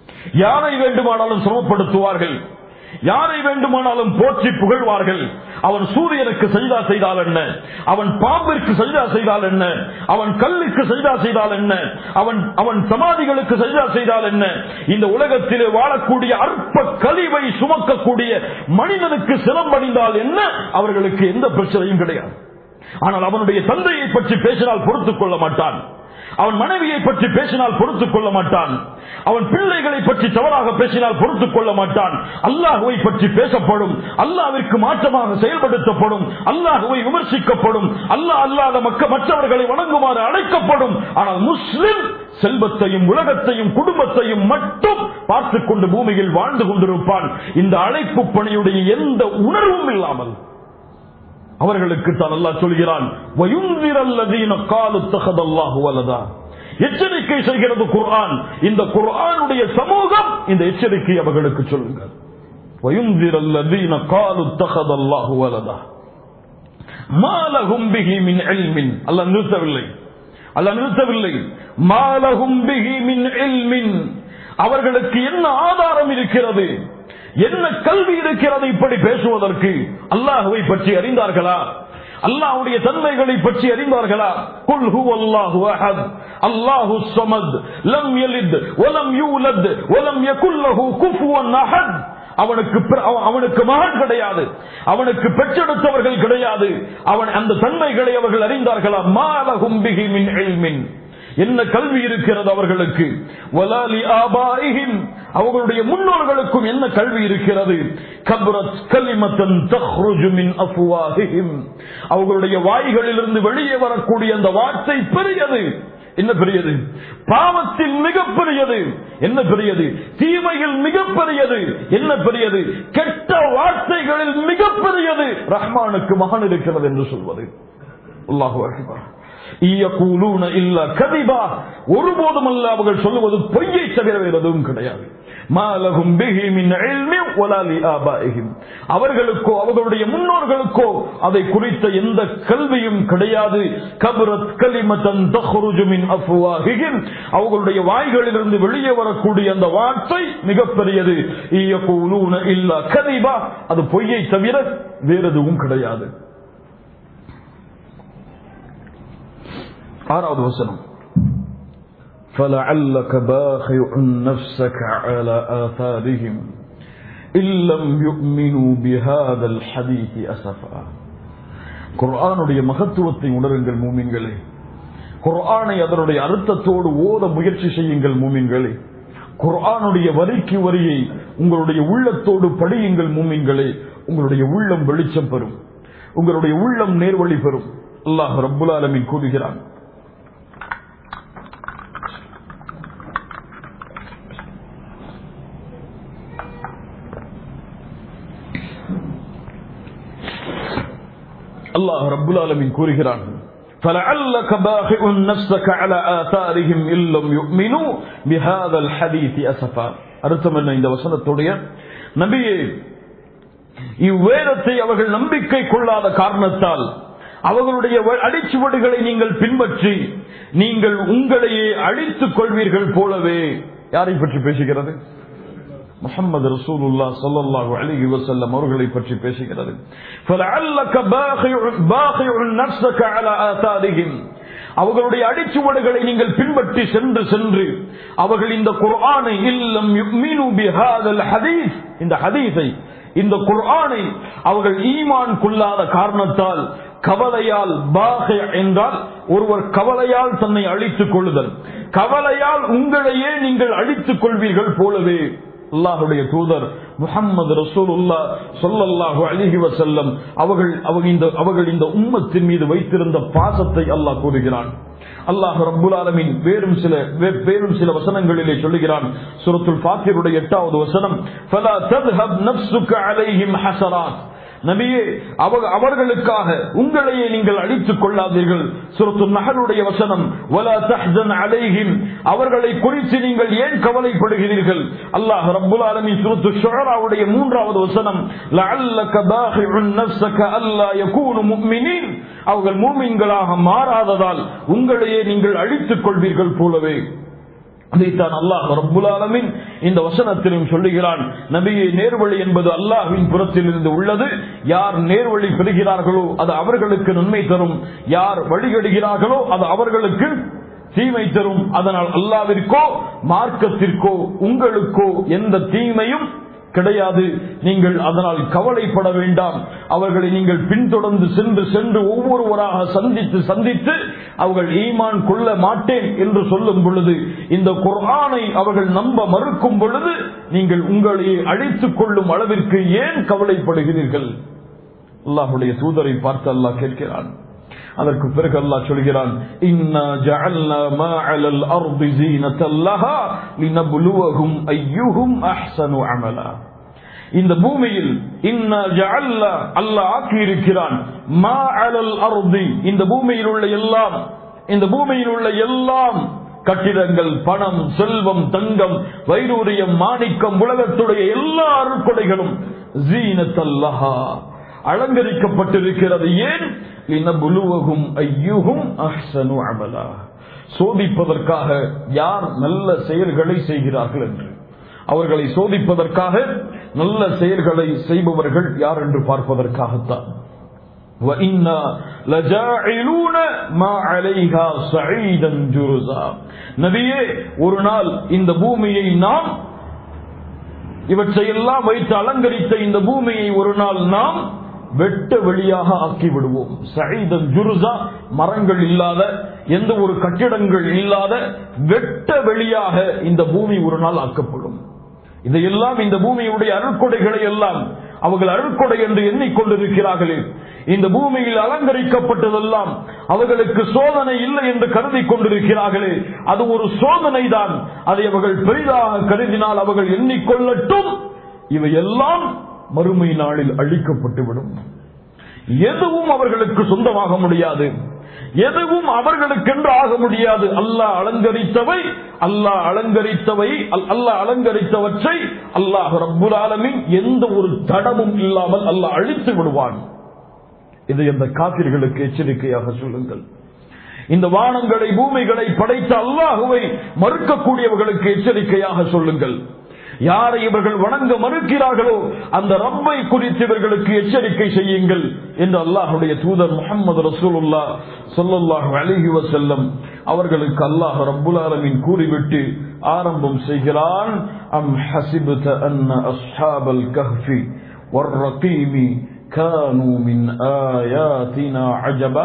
யாரை வேண்டுமானாலும் சிரமப்படுத்துவார்கள் யாரை வேண்டுமானாலும் போற்றி புகழ்வார்கள் அவன் சூரியனுக்கு சஜிதா செய்தால் என்ன அவன் பாம்பிற்கு சஜிதா செய்தால் என்ன அவன் கல்லுக்கு சஜிதா செய்தால் என்ன அவன் அவன் சமாதிகளுக்கு சஜிதா செய்தால் என்ன இந்த உலகத்திலே வாழக்கூடிய அற்ப கழிவை சுமக்கக்கூடிய மனிதனுக்கு சிரமணிந்தால் என்ன அவர்களுக்கு எந்த பிரச்சனையும் கிடையாது ஆனால் அவனுடைய தந்தையை பற்றி பேசினால் பொறுத்துக் கொள்ள மாட்டான் அவன் மனைவியை பற்றி பேசினால் பொறுத்துக் கொள்ள மாட்டான் அவன் பிள்ளைகளை பற்றி தவறாக பேசினால் பொறுத்துக் கொள்ள மாட்டான் அல்லாஹுவை பற்றி பேசப்படும் அல்லாவிற்கு மாற்றமாக செயல்படுத்தப்படும் அல்லாஹுவை விமர்சிக்கப்படும் அல்லாஹ் அல்லாத மக்க மற்றவர்களை வணங்குமாறு அழைக்கப்படும் ஆனால் முஸ்லிம் செல்வத்தையும் உலகத்தையும் குடும்பத்தையும் மட்டும் பார்த்துக் கொண்டு பூமியில் வாழ்ந்து கொண்டிருப்பான் இந்த அழைப்பு பணியுடைய எந்த உணர்வும் இல்லாமல் அவர்களுக்கு தான் அல்லாஹ் சொல்கிறான் வயுந்திரல்லதீன காலு தகதல்லாஹு வலதா எச்சரிக்கை செய்கிறது குர்ஆன் இந்த குர்ஆனுடைய சமூகம் இந்த எச்சரிக்கை அவர்களுக்கு சொல்லுங்கள் வயுந்திரல்லதீன காலு தகதல்லாஹு வலதா மாலகும் பிஹி மின் இல்மின் அல்லாஹ் நிறுத்தவில்லை அல்லாஹ் நிறுத்தவில்லை மாலகும் பிஹி மின் இல்மின் அவர்களுக்கு என்ன ஆதாரம் இருக்கிறது என்ன கல்வி இருக்கிறது இப்படி பேசுவதற்கு அல்லாஹுவை பற்றி அறிந்தார்களா அல்லாஹுடைய தன்மைகளை பற்றி அறிந்தார்களா குல் ஹு அல்லாஹு அஹத் அல்லாஹு ஸமத் லம் யலித் வலம் யூலத் வலம் யகுல் லஹு குஃபுவன் அஹத் அவனுக்கு பிற- அவ- அவனுக்கு மகன் கிடையாது அவனுக்கு பெற்றெடுத்தவர்கள் கிடையாது அவன் அந்த தன்மைகளை அவர்கள் அறிந்தார்களா மாலகும் பிஹி மின் இல்மின் என்ன கல்வி இருக்கிறது அவர்களுக்கு வலாலி ஆபாயிஹிம் அவர்களுடைய முன்னோர்களுக்கும் என்ன கல்வி இருக்கிறது கப்ரத் கலிமத்தன் தஹ்ருஜு மின் அஃப்வாஹிஹிம் அவர்களுடைய வாய்களிலிருந்து வெளியே வரக்கூடிய அந்த வார்த்தை பெரியது என்ன பெரியது பாவத்தில் மிக பெரியது என்ன பெரியது தீமையில் மிக பெரியது என்ன பெரியது கெட்ட வார்த்தைகளில் மிக பெரியது ரஹ்மானுக்கு மகன் இருக்கிறது என்று சொல்வது அல்லாஹு அக்பர் இயக்கூலூன இல்ல கதிபா ஒருபோதும் அல்ல அவர்கள் சொல்லுவது பொய்யை தவிர வேறு எதுவும் கிடையாது மாலகும் பிஹி மின் இல்மி வலா லி ஆபாஇஹிம். அவர்களுக்கோ அவர்களுடைய முன்னோர்களுக்கோ அதை குறித்த எந்த கல்வியும் கிடையாது கபரத் கலிமத்தன் தஹ்ருஜு மின் அஃப்வாஹிஹிம். அவர்களுடைய வாய்களிலிருந்து வெளியே வரக்கூடிய அந்த வார்த்தை மிகப்பெரியது இயக்கூலூன இல்ல கதிபா அது பொய்யை தவிர வேறு எதுவும் கிடையாது ஆறாவது வசனம் فلعلك باخع نفسك على آثارهم إن لم يؤمنوا بهذا الحديث أسفا குர்ஆனுடைய மகத்துவத்தை உணருங்கள் மூமின்களே குர்ஆனை அதனுடைய அர்த்தத்தோடு ஓத முயற்சி செய்யுங்கள் மூமின்களே குர்ஆனுடைய வரிக்கு வரியை உங்களுடைய உள்ளத்தோடு படியுங்கள் மூமின்களே உங்களுடைய உள்ளம் வெளிச்சம் பெறும் உங்களுடைய உள்ளம் நேர்வழி பெறும் அல்லாஹ் ரப்புல் ஆலமீன் கூறுகிறான் அல்லாஹ் ரப்புல் ஆலமீன் கூறுகிறான் فلعلك باخع نفسك على آثارهم إن لم يؤمنوا بهذا الحديث أسفا அர்த்தம் என்ன இந்த வசனத்துடைய நபியே இவ்வேதத்தை அவர்கள் நம்பிக்கை கொள்ளாத காரணத்தால் அவர்களுடைய அடிச்சுவடுகளை நீங்கள் பின்பற்றி நீங்கள் உங்களையே அழித்துக் கொள்வீர்கள் போலவே யாரை பற்றி பேசுகிறது முகமது ரசூலுல்லா சொல்லல்லாஹு அலைஹி வஸல்லம் அவர்களை பற்றி பேசுகிறது فلعلك باخع باخع نفسك على آثارهم அவர்களுடைய அடிச்சுவடுகளை நீங்கள் பின்பற்றி சென்று சென்று அவர்கள் இந்த குர்ஆனை இல்லம் யுக்மினு பிஹாதல் ஹதீஸ் இந்த ஹதீஸை இந்த குர்ஆனை அவர்கள் ஈமான் கொள்ளாத காரணத்தால் கவலையால் பாக என்றால் ஒருவர் கவலையால் தன்னை அழித்துக் கொள்ளுதல் கவலையால் உங்களையே நீங்கள் அழித்துக் கொள்வீர்கள் போலவே அல்லாஹுடைய தூதர் முகம்மது ரசூலுல்லா சொல்லல்லாஹு அலிஹி வசல்லம் அவர்கள் அவர்கள் இந்த உம்மத்தின் மீது வைத்திருந்த பாசத்தை அல்லாஹ் கூறுகிறான் அல்லாஹ் ரப்புல் ஆலமின் வேறும் சில வேறும் சில வசனங்களிலே சொல்லுகிறான் சுரத்துல் ஃபாத்திருடைய எட்டாவது வசனம் ஃபலா தத்ஹப் நஃப்ஸுக அலைஹிம் ஹஸராத் நபியே அவர்களுக்காக உங்களையே நீங்கள் அழித்துக் கொள்ளாதீர்கள் சுரத்து நகருடைய வசனம் அலைஹிம் அவர்களை குறித்து நீங்கள் ஏன் கவலைப்படுகிறீர்கள் அல்லாஹ் ரப்புல் ஆலமி சுரத்து ஷுராவுடைய மூன்றாவது வசனம் அவர்கள் மூமின்களாக மாறாததால் உங்களையே நீங்கள் அழித்துக் கொள்வீர்கள் போலவே அதைத்தான் அல்லாஹ் ரப்புல் ஆலமின் இந்த வசனத்திலும் சொல்லுகிறான் நபியை நேர்வழி என்பது அல்லாஹ்வின் புறத்தில் இருந்து உள்ளது யார் நேர்வழி பெறுகிறார்களோ அது அவர்களுக்கு நன்மை தரும் யார் வழிகடுகிறார்களோ அது அவர்களுக்கு தீமை தரும் அதனால் அல்லாவிற்கோ மார்க்கத்திற்கோ உங்களுக்கோ எந்த தீமையும் கிடையாது நீங்கள் அதனால் கவலைப்பட வேண்டாம் அவர்களை நீங்கள் பின்தொடர்ந்து சென்று சென்று ஒவ்வொருவராக சந்தித்து சந்தித்து அவர்கள் ஈமான் கொள்ள மாட்டேன் என்று சொல்லும் பொழுது இந்த குர்ஆனை அவர்கள் நம்ப மறுக்கும் பொழுது நீங்கள் உங்களை அழைத்துக் கொள்ளும் அளவிற்கு ஏன் கவலைப்படுகிறீர்கள் அல்லாஹுடைய தூதரை பார்த்து அல்லாஹ் கேட்கிறான் அதற்கு பிறகு அல்லாஹ் சொல்கிறான் இன்னா ஜஅல்னா மா அலல் அர்தி ஜீனத்தல் லஹா லினப்லுவஹும் அய்யுஹும் அஹ்ஸனு அமலா இந்த பூமியில் இன்னா ஜஅல்னா அல்லாஹ் ஆக்கி இருக்கிறான் மா அலல் அர்தி இந்த பூமியில் உள்ள எல்லாம் இந்த பூமியில் உள்ள எல்லாம் கட்டிடங்கள் பணம் செல்வம் தங்கம் வைரூரியம் மாணிக்கம் உலகத்துடைய எல்லா அருட்கொடைகளும் ஜீனத்தல்லஹா அலங்கரிக்கப்பட்டிருக்கிறது ஏன் லினபுலுவகும் ஐயுகும் அஹ்சனு அமலா சோதிப்பதற்காக யார் நல்ல செயல்களை செய்கிறார்கள் என்று அவர்களை சோதிப்பதற்காக நல்ல செயல்களை செய்பவர்கள் யார் என்று பார்ப்பதற்காகத்தான் وَإِنَّا لَجَاعِلُونَ مَا عَلَيْهَا صَعِيدًا جُرُزًا நபியே ஒரு நாள் இந்த பூமியை நாம் இவற்றையெல்லாம் வைத்து அலங்கரித்த இந்த பூமியை ஒரு நாள் நாம் வெட்ட வெளியாக ஆக்கி விடுவோம் சைதன் ஜுருசா மரங்கள் இல்லாத எந்த ஒரு கட்டிடங்கள் இல்லாத வெட்ட வெளியாக இந்த பூமி ஒரு நாள் ஆக்கப்படும் இதையெல்லாம் இந்த பூமியுடைய அருட்கொடைகளை எல்லாம் அவர்கள் அருட்கொடை என்று எண்ணிக்கொண்டிருக்கிறார்களே இந்த பூமியில் அலங்கரிக்கப்பட்டதெல்லாம் அவர்களுக்கு சோதனை இல்லை என்று கருதி கொண்டிருக்கிறார்களே அது ஒரு சோதனை தான் அதை அவர்கள் பெரிதாக கருதினால் அவர்கள் எண்ணிக்கொள்ளட்டும் இவையெல்லாம் மறுமை நாளில் அழிக்கப்பட்டுவிடும் எதுவும் அவர்களுக்கு சொந்தமாக முடியாது எதுவும் அவர்களுக்கென்று ஆக முடியாது அல்லாஹ் அலங்கரித்தவை அல்லாஹ் அலங்கரித்தவை அல்லாஹ் அலங்கரித்தவற்றை அல்லாஹ் ரப்புல் ஆலமின் எந்த ஒரு தடமும் இல்லாமல் அல்லாஹ் அழித்து விடுவான் இதை அந்த காப்பிர்களுக்கு எச்சரிக்கையாக சொல்லுங்கள் இந்த வானங்களை பூமிகளை படைத்த அல்லாஹுவை மறுக்கக்கூடியவர்களுக்கு எச்சரிக்கையாக சொல்லுங்கள் யாரை இவர்கள் வணங்க மறுக்கிறார்களோ அந்த ரப்பை குறித்து இவர்களுக்கு எச்சரிக்கை செய்யுங்கள் என்று அல்லாஹுடைய தூதர் முகமது ரசூலுல்லா சொல்லல்லாஹு அலிஹி வசல்லம் அவர்களுக்கு அல்லாஹ் ரப்புல் ஆலமின் கூறிவிட்டு ஆரம்பம் செய்கிறான் அம் ஹசிபத அன்ன அஸ்ஹாபல் கஹ்ஃபி والرقيم كانوا من آياتنا عجبا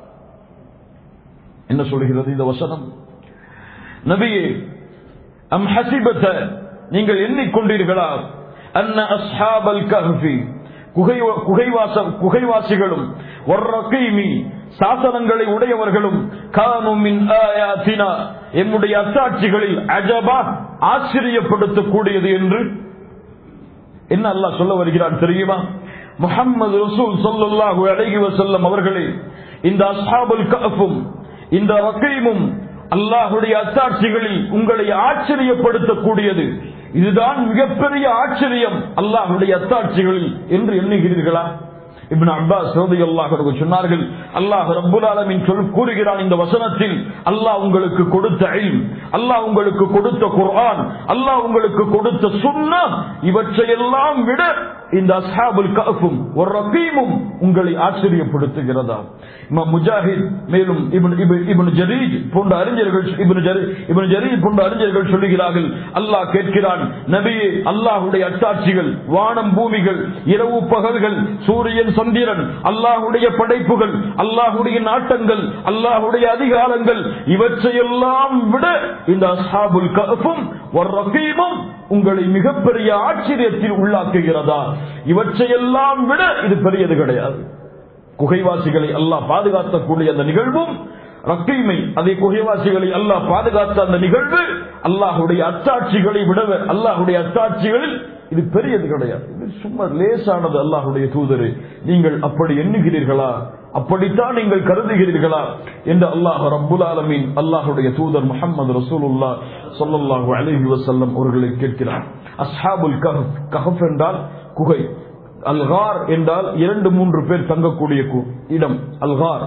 என்ன சொல்கிறது இந்த வசனம் நபியே அம் ஹசிபத நீங்கள் எண்ணிக்கொண்டீர்களா அன்ன அஸ்ஹாபல் கஹ்ஃபி குகைவாச குகைவாசிகளும் ஒர்ரகீமி சாசனங்களை உடையவர்களும் கானும் மின் ஆயாத்தினா எம்முடைய அத்தாட்சிகளில் அஜபா ஆச்சரியப்படுத்தக்கூடியது என்று என்ன அல்லாஹ் சொல்ல வருகிறான் தெரியுமா முஹம்மது ரசூல் ஸல்லல்லாஹு அலைஹி வஸல்லம் அவர்களே இந்த அஸ்ஹாபுல் கஃபும் இந்த ரகீமும் அல்லாஹுடைய அத்தாட்சிகளில் உங்களை ஆச்சரியப்படுத்தக்கூடியது இதுதான் மிகப்பெரிய ஆச்சரியம் அல்லாஹுடைய அத்தாட்சிகளில் என்று எண்ணுகிறீர்களா இப்னு அப்பாஸ் ரலியல்லாஹு அன்ஹு சொன்னார்கள் அல்லாஹ் ரப்பல் ஆலமீன் சொல் கூறுகிறான் இந்த வசனத்தில் அல்லாஹ் உங்களுக்கு கொடுத்த இல்ம் அல்லாஹ் உங்களுக்கு கொடுத்த குர்ஆன் அல்லாஹ் உங்களுக்கு கொடுத்த சுன்னah இவற்றையெல்லாம் விட இந்த அஸ்ஹாபுல் கஃபும் ஒரு ரகீமும் உங்களை ஆச்சரியப்படுத்துகிறதா இமாம் முஜாஹித் மேலும் இப்னு இப்னு- இப்னு ஜரீஜ் போன்ற அறிஞர்கள் இப்னு ஜரீ இப்னு ஜரீஜ் போன்ற அறிஞர்கள் சொல்லுகிறார்கள் அல்லாஹ் கேட்கிறான் நபியே அல்லாஹ்வுடைய அத்தாட்சிகள் வானம் பூமிகள் இரவு பகல்கள் சூரியன் சந்திரன் அல்லாஹ்வுடைய படைப்புகள் அல்லாஹ்வுடைய நாட்டங்கள் அல்லாஹ்வுடைய அதிகாரங்கள் இவற்றையெல்லாம் விட இந்த அஸ்ஹாபுல் கஃபும் ஒரு ரகீமும் உங்களை மிகப்பெரிய ஆச்சரியத்தில் உள்ளாக்குகிறதா இவற்றையெல்லாம் விட இது பெரியது கிடையாது குகைவாசிகளை அல்லாஹ் பாதுகாக்கக்கூடிய அந்த நிகழ்வும் ரக்கீமை அதே குகைவாசிகளை அல்லாஹ் பாதுகாத்த அந்த நிகழ்வு அல்லாஹுடைய அத்தாட்சிகளை விடவே அல்லாஹுடைய அத்தாட்சிகளில் இது பெரியது கிடையாது இது சும்மா லேசானது அல்லாஹுடைய தூதரு நீங்கள் அப்படி எண்ணுகிறீர்களா அப்படித்தான் நீங்கள் கருதுகிறீர்களா என்று அல்லாஹ் ரப்புல் ஆலமீன் அல்லாஹுடைய தூதர் முஹம்மது ரசூலுல்லாஹ் ஸல்லல்லாஹு அலைஹி வஸல்லம் அவர்களை கேட்கிறார் அஸ்ஹாபுல் கஹஃப் கஹஃப் என்றால் குகை அல்கார் என்றால் இரண்டு மூன்று பேர் தங்கக்கூடிய கு- இடம் அல்கார்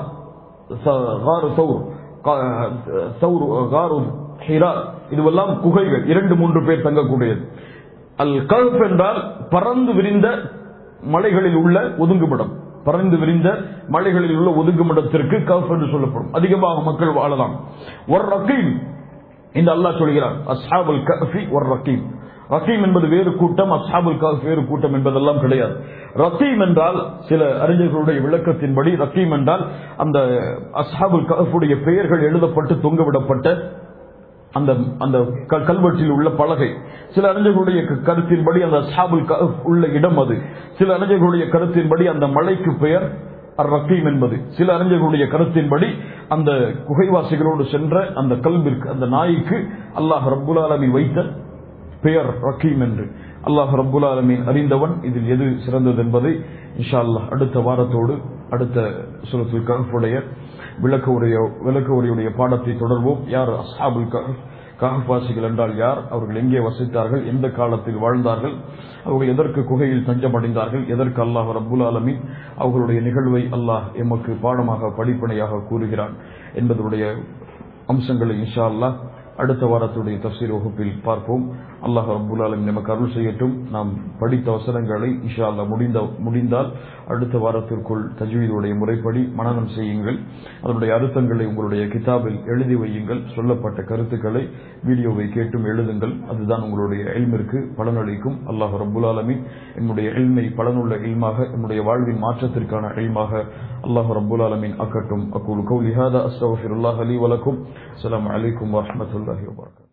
ச- காரு சௌர் கா- சௌர் காரு ஹிரா இதுவெல்லாம் குகைகள் இரண்டு மூன்று பேர் தங்கக்கூடியது அல் கல்ஃப் என்றால் பறந்து விரிந்த மலைகளில் உள்ள ஒதுங்குமிடம் பறந்து விரிந்த மலைகளில் உள்ள ஒதுங்குமிடத்திற்கு கல்ஃப் என்று சொல்லப்படும் அதிகமாக மக்கள் வாழலாம் ஒரு ரக்கீம் இந்த அல்லாஹ் சொல்கிறார் அஸ்ஹாபுல் கஃபி ஒரு ரக்கீம் ரக்கீம் என்பது வேறு கூட்டம் அஸ்ஹாபுல் கஃப் வேறு கூட்டம் என்பதெல்லாம் கிடையாது ரக்கீம் என்றால் சில அறிஞர்களுடைய விளக்கத்தின்படி ரக்கீம் என்றால் அந்த அஸ்ஹாபுல் கஃபுடைய பெயர்கள் எழுதப்பட்டு தொங்கவிடப்பட்ட அந்த அந்த க- கல்வெட்டில் உள்ள பலகை சில அறிஞர்களுடைய க- கருத்தின்படி அந்த அஸ்ஹாபுல் கஹ்ஃப் உள்ள இடம் அது சில அறிஞர்களுடைய கருத்தின்படி அந்த மலைக்கு பெயர் அர் ரக்கீம் என்பது சில அறிஞர்களுடைய கருத்தின்படி அந்த குகைவாசிகளோடு சென்ற அந்த கல்விற்கு அந்த நாய்க்கு அல்லாஹ் ரப்புல் ஆலமீன் வைத்த பெயர் ரக்கீம் என்று அல்லாஹ் ரப்புல் ஆலமீன் அறிந்தவன் இதில் எது சிறந்தது என்பதை இன்ஷா அல்லாஹ் அடுத்த வாரத்தோடு அடுத்த சுரத்துல் கஹ்ஃபுடைய விளக்க உரைய விளக்க உரையுடைய பாடத்தை தொடர்வோம் யார் அஸ்ஹாபுல் கஹ்ஃப் கஹ்வாசிகள் என்றால் யார் அவர்கள் எங்கே வசித்தார்கள் எந்த காலத்தில் வாழ்ந்தார்கள் அவர்கள் எதற்கு குகையில் தஞ்சமடைந்தார்கள் எதற்கு அல்லாஹ் ரப்புல் ஆலமீன் அவர்களுடைய நிகழ்வை அல்லாஹ் எமக்கு பாடமாக படிப்பனையாக கூறுகிறான் என்பதனுடைய அம்சங்களை இன்ஷா அல்லாஹ் அடுத்த வாரத்துடைய தப்சீர் வகுப்பில் பார்ப்போம் அல்லாஹ் ரப்புல் ஆலமீன் நமக்கு அருள் செய்யட்டும் நாம் படித்த வசனங்களை இன்ஷா அல்லாஹ் முடிந்த முடிந்தால் அடுத்த வாரத்திற்குள் தஜ்வீதுடைய முறைப்படி மனனம் செய்யுங்கள் அதனுடைய அர்த்தங்களை உங்களுடைய கிதாபில் எழுதி வையுங்கள் சொல்லப்பட்ட கருத்துக்களை வீடியோவை கேட்டும் எழுதுங்கள் அதுதான் உங்களுடைய எல்மிற்கு பலனளிக்கும் அல்லாஹ் ரப்புல் ஆலமீன் என்னுடைய எல்மை பலனுள்ள எல்மாக என்னுடைய வாழ்வின் மாற்றத்திற்கான எல்மாக அல்லாஹ் ரப்புல் ஆலமீன் அக்கட்டும் அக்கூல் கௌலி ஹாதா அஸ்தக்ஃபிருல்லாஹ் லீ வலக்கும் அஸ்ஸலாமு அலைக்கும் வரஹ்மத்துல்லாஹி வபரகாத்துஹு